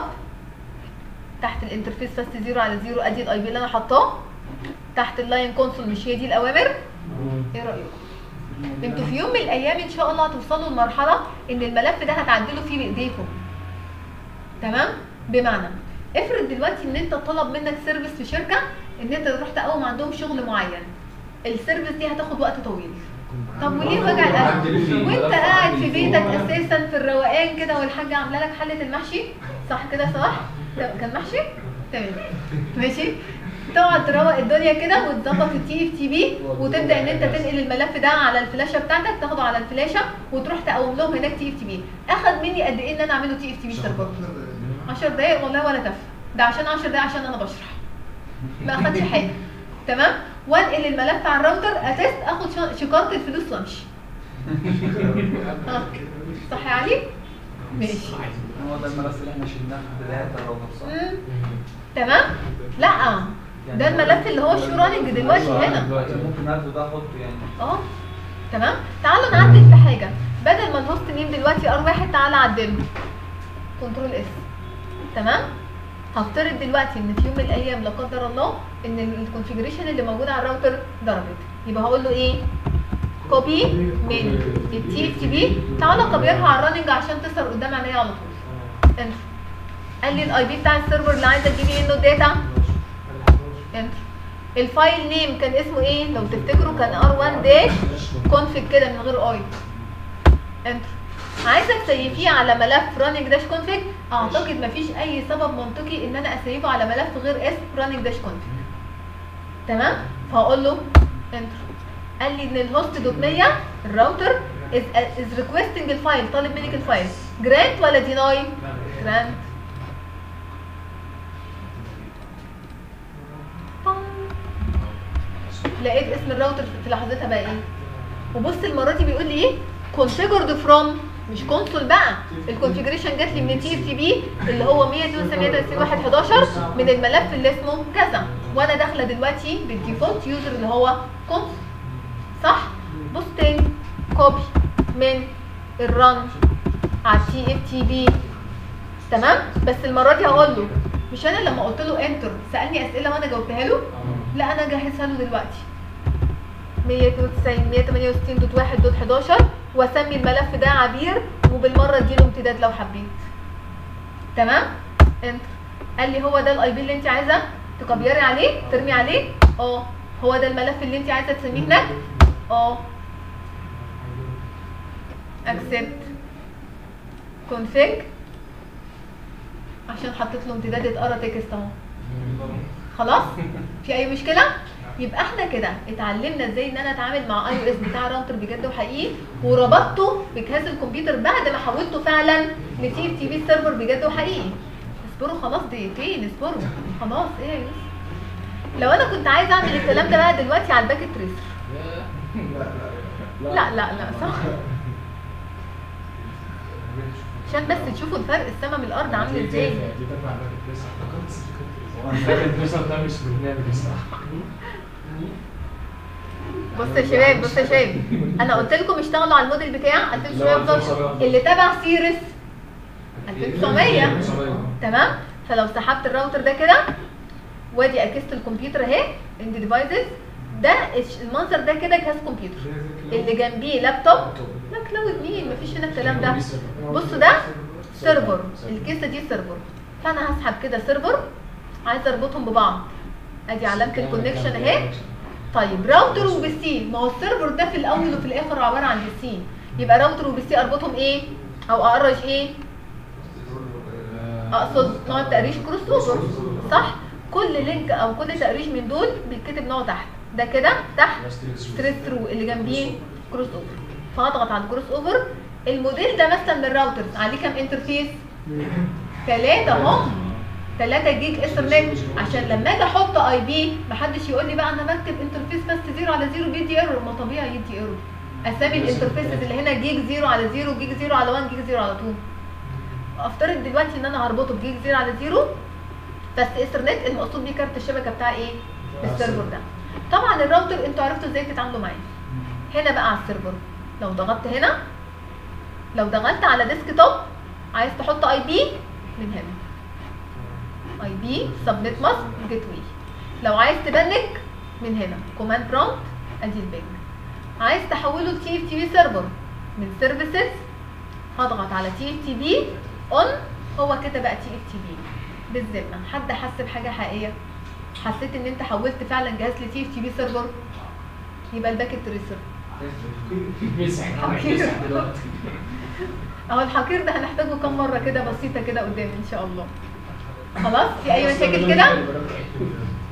تحت الانترفيس فاست زيرو على زيرو ادي الاي بي اللي انا حاطاه تحت اللاين كونسول مش هي دي الاوامر ايه رايكم انتوا في يوم من الايام ان شاء الله هتوصلوا لمرحله ان الملف ده هتعدلوا فيه بايديكم تمام بمعنى افرض دلوقتي ان انت طلب منك سيرفيس في شركه ان انت تروح تقوم عندهم شغل معين السيرفيس دي هتاخد وقت طويل طب وليه وجع القلب وانت قاعد في بيتك اساسا في الروقان كده والحاجه عامله لك حله المحشي صح كده صح طب كان محشي تمام ماشي تقعد تروق الدنيا كده وتظبط التي اف تي بي وتبدا ان انت تنقل الملف ده على الفلاشه بتاعتك تاخده على الفلاشه وتروح تقوم لهم هناك تي اف تي بي اخد مني قد ايه ان انا اعمله تي اف تي بي سيرفر 10 دقايق والله ولا تف ده عشان 10 دقايق عشان انا بشرح ما اخدش حاجه تمام وانقل الملف على الراوتر اتست اخد ش- شكاره الفلوس وامشي ها، صح يا علي ماشي هو ده الملف اللي احنا شلناه في بدايه الراوتر صح؟ مم. تمام لا ده الملف اللي هو الشو راننج دلوقتي هنا دلوقتي ممكن اخده ده احطه يعني اه تمام تعالوا نعدل في حاجه بدل ما الهوست نيم دلوقتي ار واحد تعالى عدله كنترول اس تمام هفترض في ان في يوم من الايام لا قدر الله ان الكونفيجريشن اللي موجود على الراوتر ضربت يبقى هقول له ايه كوبي من التي اف تي بي تعالى كبرها على الرننج عشان تظهر قدام عينيا على طول انتر قال لي الاي بي بتاع السيرفر اللي عايزه تجيبي منه الداتا انتر الفايل نيم كان اسمه ايه لو تفتكروا كان ار1 داش كونفيج كده من غير اي انتر عايزه تسيفيه على ملف راننج داش كونفيج اعتقد مفيش اي سبب منطقي ان انا اسيفه على ملف غير اسم راننج داش كونفيج تمام فهقول له انتر قال لي ان الهوست دوت 100 الراوتر از از ريكويستنج الفايل طالب منك الفايل جرانت ولا ديناي جرانت لقيت اسم الراوتر في لحظتها بقى ايه وبص المره دي بيقول لي ايه configured from مش كونسول بقى الكونفيجريشن جات لي من تي اف تي بي اللي هو 192.168.11 من الملف اللي اسمه كذا وانا داخله دلوقتي بالديفولت يوزر اللي هو كونسول صح بص تاني كوبي من الرن على التي اف تي بي تمام بس المره دي هقول له مش انا لما قلت له انتر سالني اسئله وانا جاوبتها له لا انا جهزها له دلوقتي 192 168.1.11 واسمي الملف ده عبير وبالمره اديله امتداد لو حبيت تمام انتر قال لي هو ده الاي بي اللي انت عايزه تكبيري عليه ترمي عليه اه هو ده الملف اللي انت عايزه تسميه هناك اه اكسبت config عشان حطيت له امتداد اتقرا تكست اهو خلاص في اي مشكله يبقى احنا كده اتعلمنا ازاي ان انا اتعامل مع اي او اس بتاع راوتر بجد وحقيقي وربطته بجهاز الكمبيوتر بعد ما حولته فعلا لتي اف تي بي سيرفر بجد وحقيقي اصبروا خلاص دقيقتين اصبروا خلاص ايه يا يوسف لو انا كنت عايزه اعمل الكلام ده بقى دلوقتي على الباكت تريسر لا لا لا صح عشان بس تشوفوا الفرق السما من الارض عامل ازاي دي تنفع باكت تريسر باكت تريسر ده مش برنامج الصراحه بص يا شباب بص يا شباب انا قلت لكم اشتغلوا على الموديل بتاع 2911 اللي تبع سيرس 2900 تمام فلو سحبت الراوتر ده كده وادي اكست الكمبيوتر اهي اند ديفايسز ده الش- المنظر ده كده جهاز كمبيوتر اللي جنبيه لابتوب لا كلاود مين مفيش هنا الكلام ده بصوا ده سيرفر الكيسه دي سيرفر فانا هسحب كده سيرفر عايزه اربطهم ببعض ادي علامه الكونكشن اهي طيب راوتر وبسي ما هو السيرفر ده في الاول وفي الاخر عباره عن بسي يبقى راوتر وبسي اربطهم ايه او اقرج ايه اقصد نوع التقريش كروس اوفر صح كل لينك او كل تقريش من دول بيتكتب نوع تحت ده كده تحت ستريت ثرو اللي جنبيه كروس اوفر فهضغط على الكروس اوفر الموديل ده مثلا من الراوترز عليه كام انترفيس ثلاثة هم 3 جيج ايثرنت عشان لما اجي احط اي بي محدش يقول لي بقى انا بكتب انترفيس بس زيرو على زيرو بيدي ايرور ما طبيعي يدي ايرور اسامي الانترفيسز اللي هنا جيج زيرو على زيرو جيج زيرو على 1 جيج زيرو على 2 افترض دلوقتي ان انا هربطه بجيج زيرو على زيرو بس ايثرنت المقصود بيه كارت الشبكه بتاع ايه السيرفر ده طبعا الراوتر انتوا عرفتوا ازاي تتعاملوا معاه هنا بقى على السيرفر لو ضغطت هنا لو ضغطت على ديسك توب عايز تحط اي بي من هنا اي بي سبنت ماسك جيت واي لو عايز تبنك من هنا كوماند برومبت ادي البنج عايز تحوله لتي اف تي بي سيرفر من سيرفيسز هضغط على تي اف تي بي اون هو كده بقى تي اف تي بي بالذمه حد حس بحاجه حقيقيه حسيت ان انت حولت فعلا جهاز لتي اف تي بي سيرفر يبقى الباكت تريسر مسح مسح دلوقتي اهو الحقير ده هنحتاجه كام مره كده بسيطه كده قدام ان شاء الله خلاص في اي مشاكل كده